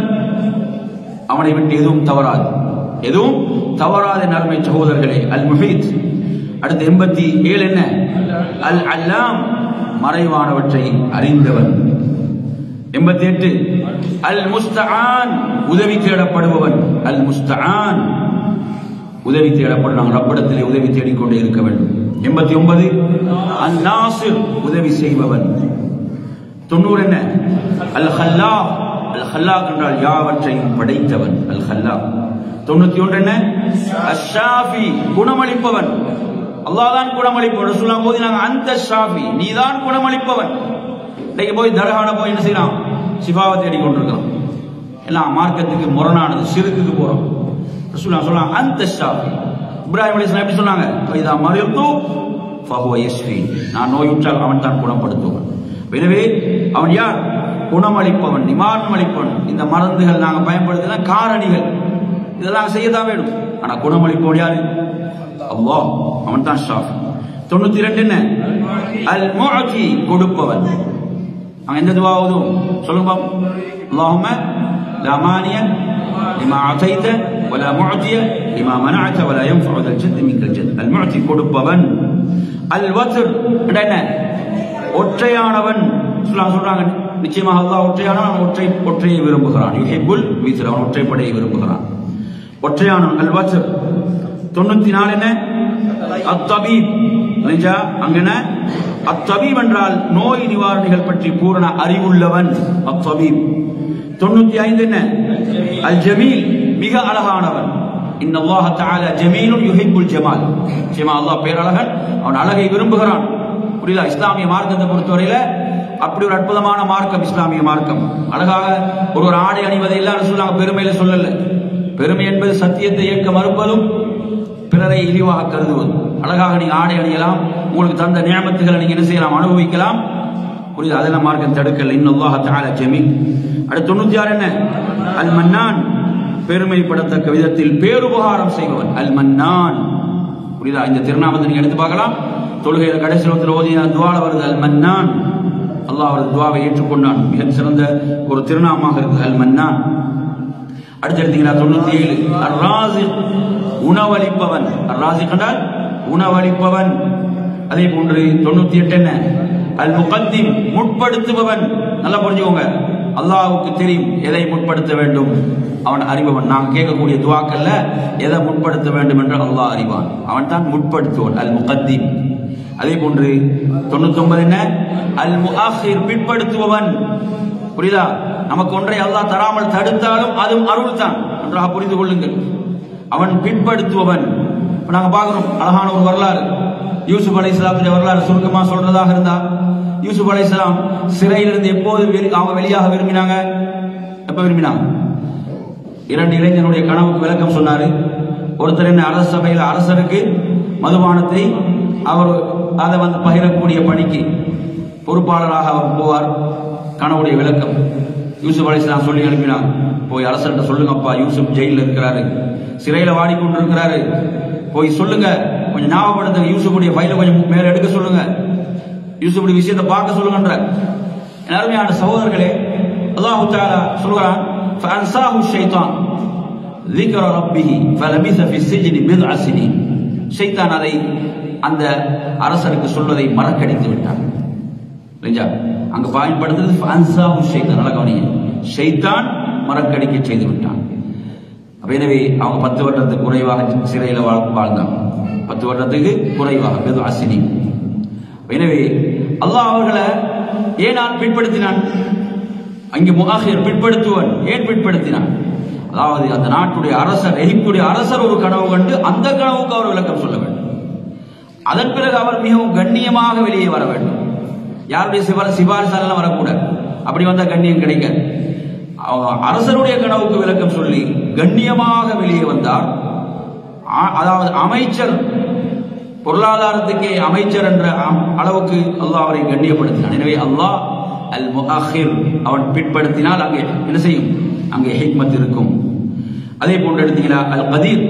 அவனை விட்டு எதுவும் தவறாது எதுவும் தவறாத நன்மை சகோதரர்களே அல் முஹீத் அடுத்து எண்பத்தி ஏழு என்ன அல் அல்லாம் மறைவானவற்றை அறிந்தவன் எண்பத்தி எட்டு அல் முஸ்தஆன் உதவி தேடப்படுபவன் அல் முஸ்தஆன் உதவி தேடப்படும் நாங்கள் ரப்பிடத்திலே உதவி தேடிக்கொண்டே இருக்க வேண்டும் எண்பத்தி ஒன்பது அல் நாசிர் உதவி செய்பவன் தொண்ணூறு என்ன அல் ஹல்லா அல் ஹல்லாக் என்றால் யாவற்றையும் படைத்தவன் அல் ஹல்லா தொண்ணூத்தி ஒன்று என்ன அஷாஃபி குணமளிப்பவன் அல்லாஹ் தான் குணமளிப்பவன் ரசூலுல்லாஹ் போது நாங்க அந்த ஷாஃபி நீதான் குணமளிப்பவன் இன்னைக்கு போய் தர்கான போய் என்ன செய்யலாம் சிபாவை தேடிக் கொண்டிருக்கிறோம் எல்லாம் மார்க்கத்துக்கு முரணானது சிறுக்குக்கு போறோம் ரசூலுல்லாஹ் சொல்றாங்க அந்த ஷாஃபி இப்ராஹிம் அலைஹிஸ்ஸலாம் எப்படி சொன்னாங்க இதா மரித்து ஃபஹுவ யஸ்ஃபி நான் நோயுற்றால் அவன் தான் குணப்படுத்துவான் எனவே அவன் யார் குணமளிப்பவன் நிவாரணம் அளிப்பவன் இந்த மருந்துகள் நாங்க பயன்படுத்தின காரணிகள் இதெல்லாம் செய்யத்தான் வேணும் ஆனா குணமளிப்பவன் யாரு அல்லாஹ் அவன் தான் ஷாஃபி தொண்ணூத்தி ரெண்டு என்ன அல் முஅதி கொடுப்பவன் அவன் எந்த துவா ஓதும் சொல்லுங்க பாப்போம் அல்லாஹும்ம லா மானிய லிமா அதைத ولا معطي لما منعت ولا ينفع ذا الجد منك الجد المعطي கொடுப்பவன் அல் வத்ர் என்ன ஒற்றையானவன் சொல்றாங்க சொல்றாங்க நிச்சயமாக அல்லாஹ் ஒற்றையானவன் ஒற்றை ஒற்றையை விரும்புகிறான் யுஹிப்புல் வித்ர் அவன் ஒற்றைப்படையை விரும்புகிறான் ஒற்றையானவன் அல் வத்ர் தொண்ணூத்தி நாலு என்ன அத்தபீப் நிஜா அங்கன அத்தபீப் என்றால் நோய் நிவாரணிகள் பற்றி பூரண அறிவுள்ளவன் அத்தபீப் தொண்ணூத்தி ஐந்து என்ன அல் ஜமீல் மிக அழகானவன் இன்ன அல்லாஹ் தஆலா ஜமீலுன் யுஹிப்புல் ஜமால் நிச்சயமா அல்லாஹ் பேரழகன் அவன் அழகை விரும்புகிறான் புரியுதா இஸ்லாமிய மார்க்கத்தை பொறுத்தவரையில அப்படி ஒரு அற்புதமான மார்க்கம் இஸ்லாமிய மார்க்கம் அழகாக ஒரு ஒரு ஆடை அணிவதை எல்லாம் சொல்லாங்க பெருமையில சொல்லல பெருமை என்பது சத்தியத்தை ஏற்க மறுப்பதும் பிறரை இழிவாக கருதுவது அழகாக நீங்க ஆடை அணியலாம் உங்களுக்கு தந்த நியமத்துகளை நீங்க என்ன செய்யலாம் அனுபவிக்கலாம் புரியுது அதெல்லாம் மார்க்கம் தடுக்கல இன்னல்லாஹ தஆலா ஜமீல் அடுத்து தொண்ணூத்தி ஆறு என்ன அல் மன்னான் பெருமைப்படத்தக்க விதத்தில் பேருபகாரம் செய்பவன் அல் மன்னான் புரியுதா இந்த திருநாமத்தை நீங்க எடுத்து பார்க்கலாம் தொழுகையில கடைசி நேரத்தில் ஓதிய துவால வருது அல் மன்னான் அல்லாஹ் அவரது துவாவை ஏற்றுக்கொண்டான் மிக சிறந்த ஒரு திருநாமமாக இருக்குது அல் மன்னான் அடுத்து எடுத்தீங்களா தொண்ணூத்தி ஏழு அர் ராசிக் உணவளிப்பவன் அர் ராசிக் என்றால் உணவளிப்பவன் அதே போன்று தொண்ணூத்தி எட்டு என்ன அல் முகத்திம் முற்படுத்துபவன் நல்லா புரிஞ்சுக்கோங்க அல்லாஹ்வுக்கு தெரியும் எதை முற்படுத்த வேண்டும் அவன் அறிபவன் நாம் கேட்கக்கூடிய துவாக்கல்ல எதை முற்படுத்த வேண்டும் என்று அல்லாஹ் அறிவான் அவன் தான் முற்படுத்துவன் அல் முகத்திம் அதே போன்று தொண்ணூத்தி ஒன்பது என்ன அல் முஆஹிர் பிற்படுத்துபவன் புரியுதா நமக்கு ஒன்றை அல்லாஹ் தராமல் தடுத்தாலும் அதுவும் அருள் தான் நன்றாக புரிந்து கொள்ளுங்கள் அவன் பிற்படுத்துபவன் இப்ப நாங்க பார்க்கிறோம் அழகான ஒரு வரலாறு யூசுப் அலை வரலாறு சுருக்கமா சொல்றதாக இருந்தா யூசுப் அலை சிறையிலிருந்து எப்போது வெளி- அவங்க வெளியாக விரும்பினாங்க எப்ப விரும்பினாங்க இரண்டு இளைஞனுடைய கனவுக்கு விளக்கம் சொன்னாரு ஒருத்தர் என்ன அரச சபையில் அரசருக்கு மதுபானத்தை அவர் அதை வந்து பகிரக்கூடிய பணிக்கு பொறுப்பாளராக அவர் போவார் கனவுடைய விளக்கம் யூசுப் அலிஸ்லாம் சொல்லி அனுப்பினார் போய் அரசர்கிட்ட சொல்லுங்கப்பா யூசுப் ஜெயிலில் இருக்கிறாரு சிறையில வாடிக்கொண்டிருக்கிறாரு போய் சொல்லுங்க கொஞ்சம் ஞாபகப்படுத்துங்க யூசுஃபுடைய ஃபைல கொஞ்சம் மேல எடுக்க சொல்லுங்க யூசுஃபுடைய விஷயத்தை பார்க்க சொல்லுங்கன்ற என் அருமையான சகோதரர்களே அல்லாஹு தாலா சொல்கிறான் فأنساه الشيطان ذكر ربه فلبث في السجن بضع سنين ஷைத்தான் அதை அந்த அரசருக்கு சொல்வதை மறக்கடித்து விட்டான் இல்லையா அங்க பயன்படுத்துறது ஃபன்சாஹு ஷைத்தான் நல்லா கவனிங்க ஷைத்தான் மறக்கடிக்க செய்து விட்டான் அப்ப எனவே அவங்க பத்து வருடத்துக்கு குறைவாக சிறையில் வாழ் வாழ்ந்தாங்க பத்து வருடத்துக்கு குறைவாக பெது அசினி எனவே அல்லாஹ் அவர்களை ஏன் நான் பிற்படுத்தினான் அங்கே முகாஹிர் பிற்படுத்துவன் ஏன் பிற்படுத்தினான் அதாவது அந்த நாட்டுடைய அரசர் எகிப்துடைய அரசர் ஒரு கனவு கண்டு அந்த கனவுக்கு அவர் விளக்கம் சொல்ல வேண்டும் அதன் பிறகு அவர் மிகவும் கண்ணியமாக வெளியே வர வேண்டும் யாருடைய சிபார சிபாரிசாலாம் வரக்கூடாது அப்படி வந்தால் கண்ணியம் கிடைக்காது அவ- அரசருடைய கனவுக்கு விளக்கம் சொல்லி கண்ணியமாக வெளியே வந்தார் ஆ- அதாவது அமைச்சர் பொருளாதாரத்துக்கே அமைச்சர் என்ற அம்- அளவுக்கு அல்லாஹ் அவரை கண்ணியப்படுத்தினான் எனவே அல்லாஹ் அல் முஅஹிர் அவன் பிற்படுத்தினால் அங்கே என்ன செய்யும் அங்கே ஹிக்மத் இருக்கும் அதே போன்று எடுத்தீங்களா அல் கதீர்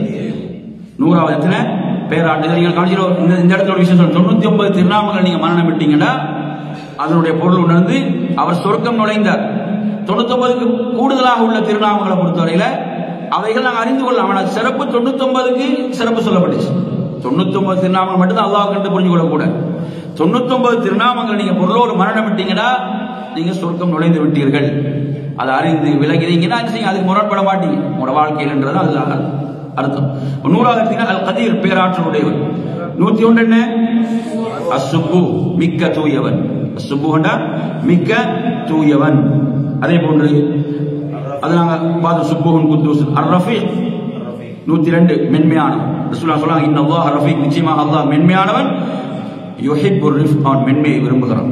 நூறாவது இடத்துல பேராட்டு இதை நீங்கள் கவனிச்சு இந்த இந்த இடத்துல ஒரு விஷயம் சொல்றேன் தொண்ணூத்தி ஒன்பது திருநாமங்களை நீங்க மரணம் விட்டீங்கன்னா அதனுடைய பொருள் உணர்ந்து அவர் சொர்க்கம் நுழைந்தார் தொண்ணூத்தி ஒன்பதுக்கு கூடுதலாக உள்ள திருநாமங்களை பொறுத்தவரையில அவைகள் நாங்கள் அறிந்து கொள்ளலாம் ஆனால் சிறப்பு தொண்ணூத்தி ஒன்பதுக்கு சிறப்பு சொல்லப்பட்டுச்சு தொண்ணூத்தி ஒன்பது திருநாமங்கள் மட்டும்தான் அல்லாஹ் கண்டு புரிஞ்சு கொள்ளக்கூடாது தொண்ணூத்தி ஒன்பது திருநாமங்களை நீங்க பொருளோடு மரணம் விட்டீங்கன்னா நீங்க சொர்க்கம் நுழைந்து விட்டீர்கள் அதை அறிந்து விலகிறீங்கன்னா என்ன செய்யுங்க அதுக்கு முரண்பட மாட்டீங்க உங்களோட வாழ்க்கையில்ன்றது அது அர்த்தம் நூறாவது எடுத்தீங்கன்னா அல் கதீர் பேராற்றலுடையவன் நூத்தி ஒன்று என்ன அசுப்பு மிக்க தூயவன் அசுப்புகண்டா மிக்க தூயவன் அதே போன்று அது நாங்க பார்த்து சுப்புகன் குத்தூஸ் அர் ரஃபீக் நூத்தி ரெண்டு மென்மையானவன் ரசூலுல்லாஹ் சொல்றாங்க இன்ன அல்லாஹ் ரஃபீக் நிச்சயமாக அல்லாஹ் மென்மையானவன் யுஹிப்பு ரிஃப் அவன் மென்மையை விரும்புகிறான்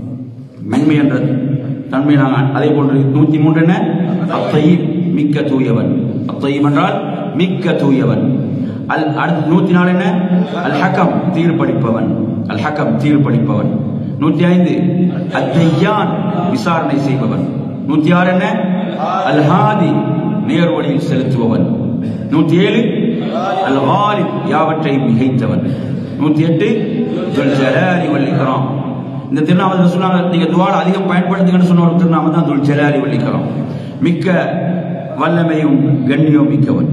மென்மை என்ற தன்மை நாங்கள் அதே போன்று நூத்தி மூன்று என்ன அத்தையீப் மிக்க தூயவன் அத்தையீப் என்றால் மிக்க தூயவன் அல் அடுத்து நூத்தி நாலு என்ன அல் ஹக்கம் தீர்ப்பளிப்பவன் அல் ஹக்கம் தீர்ப்பளிப்பவன் நூத்தி ஐந்து அத்தையான் விசாரணை செய்பவன் நூத்தி ஆறு என்ன அல் ஹாதி நேர் வழியில் செலுத்துபவன் நூத்தி ஏழு அல் வாலிப் யாவற்றை மிகைத்தவன் நூத்தி எட்டு துல் ஜலாலி வல் இக்ராம் இந்த திருநாமத்தில் சொன்னாங்க நீங்க துவால அதிகம் பயன்படுத்துங்கன்னு சொன்ன ஒரு திருநாமம் தான் துல் ஜலாலி வல் இக்ராம் மிக்க வல்லமையும் கண்ணியம் மிக்கவன்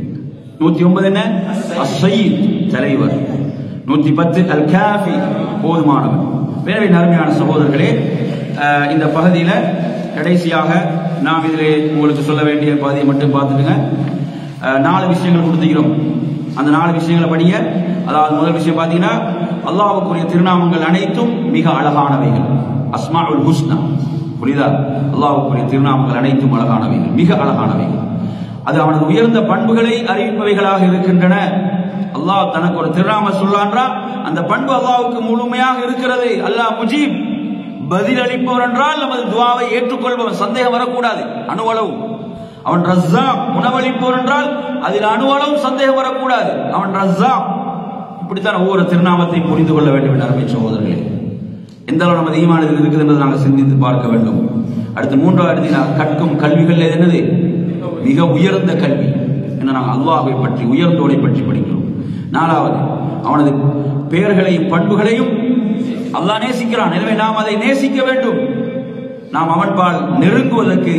நூத்தி ஒன்பது என்ன அஸ்ஸயீத் தலைவர் நூத்தி பத்து அல் காஃபி போதுமானவன் எனவே நறுமையான சகோதரர்களே அஹ், இந்த பகுதியில கடைசியாக நாம் இதிலே உங்களுக்கு சொல்ல வேண்டிய பகுதியை மட்டும் பார்த்துட்டுங்க அஹ், நாலு விஷயங்கள் கொடுத்துக்கிறோம் அந்த நாலு விஷயங்களை படிங்க அதாவது முதல் விஷயம் பார்த்தீங்கன்னா அல்லாஹ்வுக்குரிய திருநாமங்கள் அனைத்தும் மிக அழகானவைகள் அஸ்மாஉல் ஹுஸ்னா புரியுதா அல்லாஹ்வுக்குரிய திருநாமங்கள் அனைத்தும் அழகானவைகள் மிக அழகானவைகள் அது அவனது உயர்ந்த பண்புகளை அறிவிப்பவைகளாக இருக்கின்றன அல்லாஹ் தனக்கு ஒரு திருநாம சொல்லான்றா அந்த பண்பு அல்லாஹ்வுக்கு முழுமையாக இருக்கிறது அல்லாஹ் முஜீப் பதில் அளிப்பவர் என்றால் நமது துவாவை ஏற்றுக்கொள்பவன் சந்தேகம் வரக்கூடாது அணுவளவு அவன் ரஸ்ஸா உணவளிப்பவர் என்றால் அதில் அணுவளவு சந்தேகம் வரக்கூடாது அவன் ரஸ்ஸா இப்படித்தான் ஒவ்வொரு திருநாமத்தை புரிந்து கொள்ள வேண்டும் என்று அருமை சகோதரர்களே எந்த அளவு நமது ஈமானத்தில் இருக்குது என்பதை நாங்கள் சிந்தித்து பார்க்க வேண்டும் அடுத்து மூன்றாவது எடுத்தீங்கன்னா கற்கும் கல்விகள் என்னது மிக உயர்ந்த கல்வி என்ன நாங்கள் அல்லாஹை பற்றி உயர்ந்தோரை பற்றி படிக்கிறோம் நாலாவது அவனது பெயர்களையும் பண்புகளையும் அல்லாஹ் நேசிக்கிறான் எனவே நாம் அதை நேசிக்க வேண்டும் நாம் அவன்பால் நெருங்குவதற்கு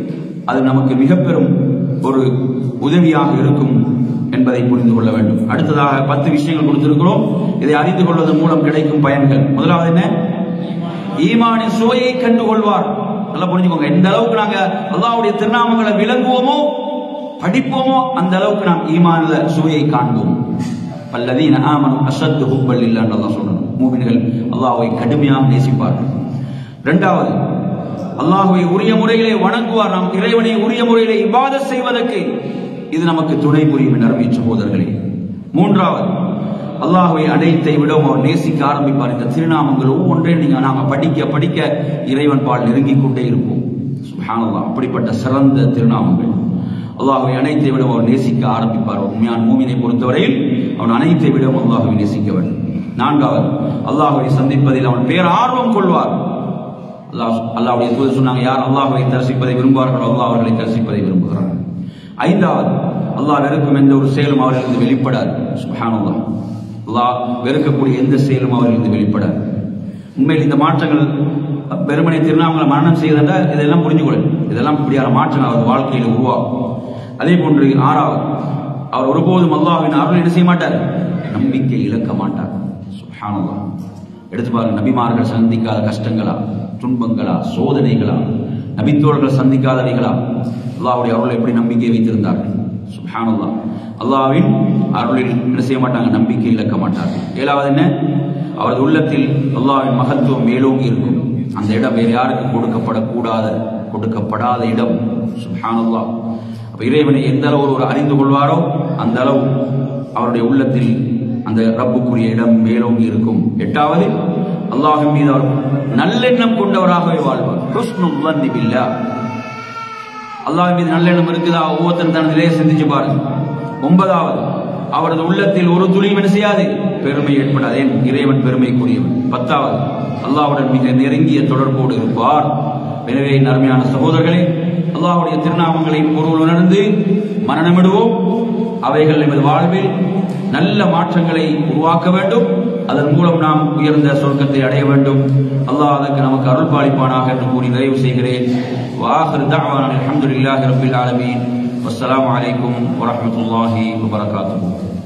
அது நமக்கு மிக பெரும் ஒரு உதவியாக இருக்கும் என்பதை புரிந்து கொள்ள வேண்டும் அடுத்ததாக பத்து விஷயங்கள் கொடுத்திருக்கிறோம் இதை அறிந்து கொள்வதன் மூலம் கிடைக்கும் பயன்கள் முதலாவது என்ன ஈமானின் சுவையை கண்டு கொள்வார் நல்லா புரிஞ்சுக்கோங்க எந்த அளவுக்கு நாங்க அல்லாஹ்வுடைய திருநாமங்களை விளங்குவோமோ படிப்போமோ அந்த அளவுக்கு நாம் ஈமான்ல சுவையை காண்போம் பல்லதீன ஆமனு அசத்து ஹுப்பல் இல்லான்னு அல்லாஹ் சொல்லணும் மூமின்கள் அல்லாஹ்வை கடுமையாக நேசிப்பார்கள் இரண்டாவது அல்லாஹ்வை உரிய முறையிலே வணங்குவார் நாம் இறைவனை உரிய முறையிலே இபாதத் செய்வதற்கு இது நமக்கு துணை புரியும் என் அருமை சகோதரர்களே மூன்றாவது அல்லாஹ்வை அடைத்தை விடவும் அவர் நேசிக்க ஆரம்பிப்பார் இந்த திருநாமங்கள் ஒவ்வொன்றையும் நீங்க நாங்க படிக்க படிக்க இறைவன் பால் நெருங்கிக் கொண்டே இருப்போம் சுப்ஹானல்லாஹ் அப்படிப்பட்ட சிறந்த திருநாமங்கள் அல்லாஹ்வை அனைத்தை விடவும் அவர் நேசிக்க ஆரம்பிப்பார் ஒரு உண்மையான மூமினை பொறுத்தவரையில் அவன் அனைத்தை விடவும் அல்லாஹ்வை நேசிக்க வேண்டும் நான்காவது அல்லாஹ்வை சந்திப்பதில் அவன் பேர் ஆர்வம் கொள்வார் அல்லாஹ் அல்லாஹ்வுடைய தூதர் சொன்னாங்க யார் அல்லாஹ்வை தரிசிப்பதை விரும்புவார்களோ அல்லாஹ் அவர்களை தரிசிப்பதை விரும்புகிறார்கள் ஐந்தாவது அல்லாஹ் வெறுக்கும் எந்த ஒரு செயலும் அவர்களிருந்து வெளிப்படாது சுப்ஹானல்லாஹ் அல்லாஹ் வெறுக்கக்கூடிய எந்த செயலும் அவர்களிருந்து வெளிப்படாது உண்மையில் இந்த மாற்றங்கள் பெருமனை திருநாமங்களை மரணம் செய்தா இதெல்லாம் புரிஞ்சுக்கொள்ள இதெல்லாம் இப்படியான மாற்றம் அவர் வாழ்க்கையில் உருவாகும் அதே போன்று ஆறாவது அவர் ஒருபோதும் அல்லாஹ்வின் அருள் என்ன செய்ய மாட்டார் நம்பிக்கை இழக்க மாட்டார் சுப்ஹானல்லாஹ் எடுத்து பாருங்க நபிமார்கள் சந்திக்காத கஷ்டங்களா துன்பங்களா சோதனைகளா நபித்தோழர்கள் சந்திக்காதவைகளா அல்லாஹ்வுடைய அருளை எப்படி நம்பிக்கை வைத்திருந்தார்கள் சுப்ஹானல்லாஹ் அல்லாஹ்வின் அருளில் என்ன செய்ய மாட்டாங்க நம்பிக்கை இழக்க மாட்டார்கள் ஏழாவது என்ன அவரது உள்ளத்தில் அல்லாஹ்வின் மகத்துவம் மேலோங்கி இருக்கும் அந்த இடம் வேறு யாருக்கும் கொடுக்கப்படக்கூடாத கொடுக்கப்படாத இடம் சுப்ஹானல்லாஹ் அப்ப இறைவனை எந்த அளவு ஒருவர் அறிந்து கொள்வாரோ அந்த அளவு அவருடைய உள்ளத்தில் அந்த ரப்புக்குரிய இடம் மேலோங்கி இருக்கும் எட்டாவது அல்லாஹின் மீது அவர் நல்லெண்ணம் கொண்டவராகவே வாழ்வார் ஹுஸ்னுல் வன்னி பில்லாஹ் அல்லாஹ் மீது நல்லெண்ணம் இருக்குதா ஒவ்வொருத்தரும் தனது நிலையை சிந்திச்சு பாருங்க ஒன்பதாவது அவரது உள்ளத்தில் ஒரு துளி என்ன செய்யாது பெருமை ஏற்படாது ஏன் இறைவன் பெருமைக்குரியவன் பத்தாவது அல்லாஹ்வுடன் மிக நெருங்கிய தொடர்போடு இருப்பார் எனவே நன்மையான சகோதரர்களே அல்லாஹ்வுடைய திருநாமங்களை பொருள் உணர்ந்து மனநமிடுவோம் அவைகள் எமது வாழ்வில் நல்ல மாற்றங்களை உருவாக்க வேண்டும் அதன் மூலம் நாம் உயர்ந்த சொர்க்கத்தை அடைய வேண்டும் அல்லாஹ் அதற்கு நமக்கு அருள் பாலிப்பானாக என்று கூறி நிறைவு செய்கிறேன் வாஹிர் தஅவானா அல்ஹம்துலில்லாஹி ரப்பில் ஆலமீன் வஸ்ஸலாமு அலைக்கும் வரஹ்மத்துல்லாஹி வபரகாத்துஹு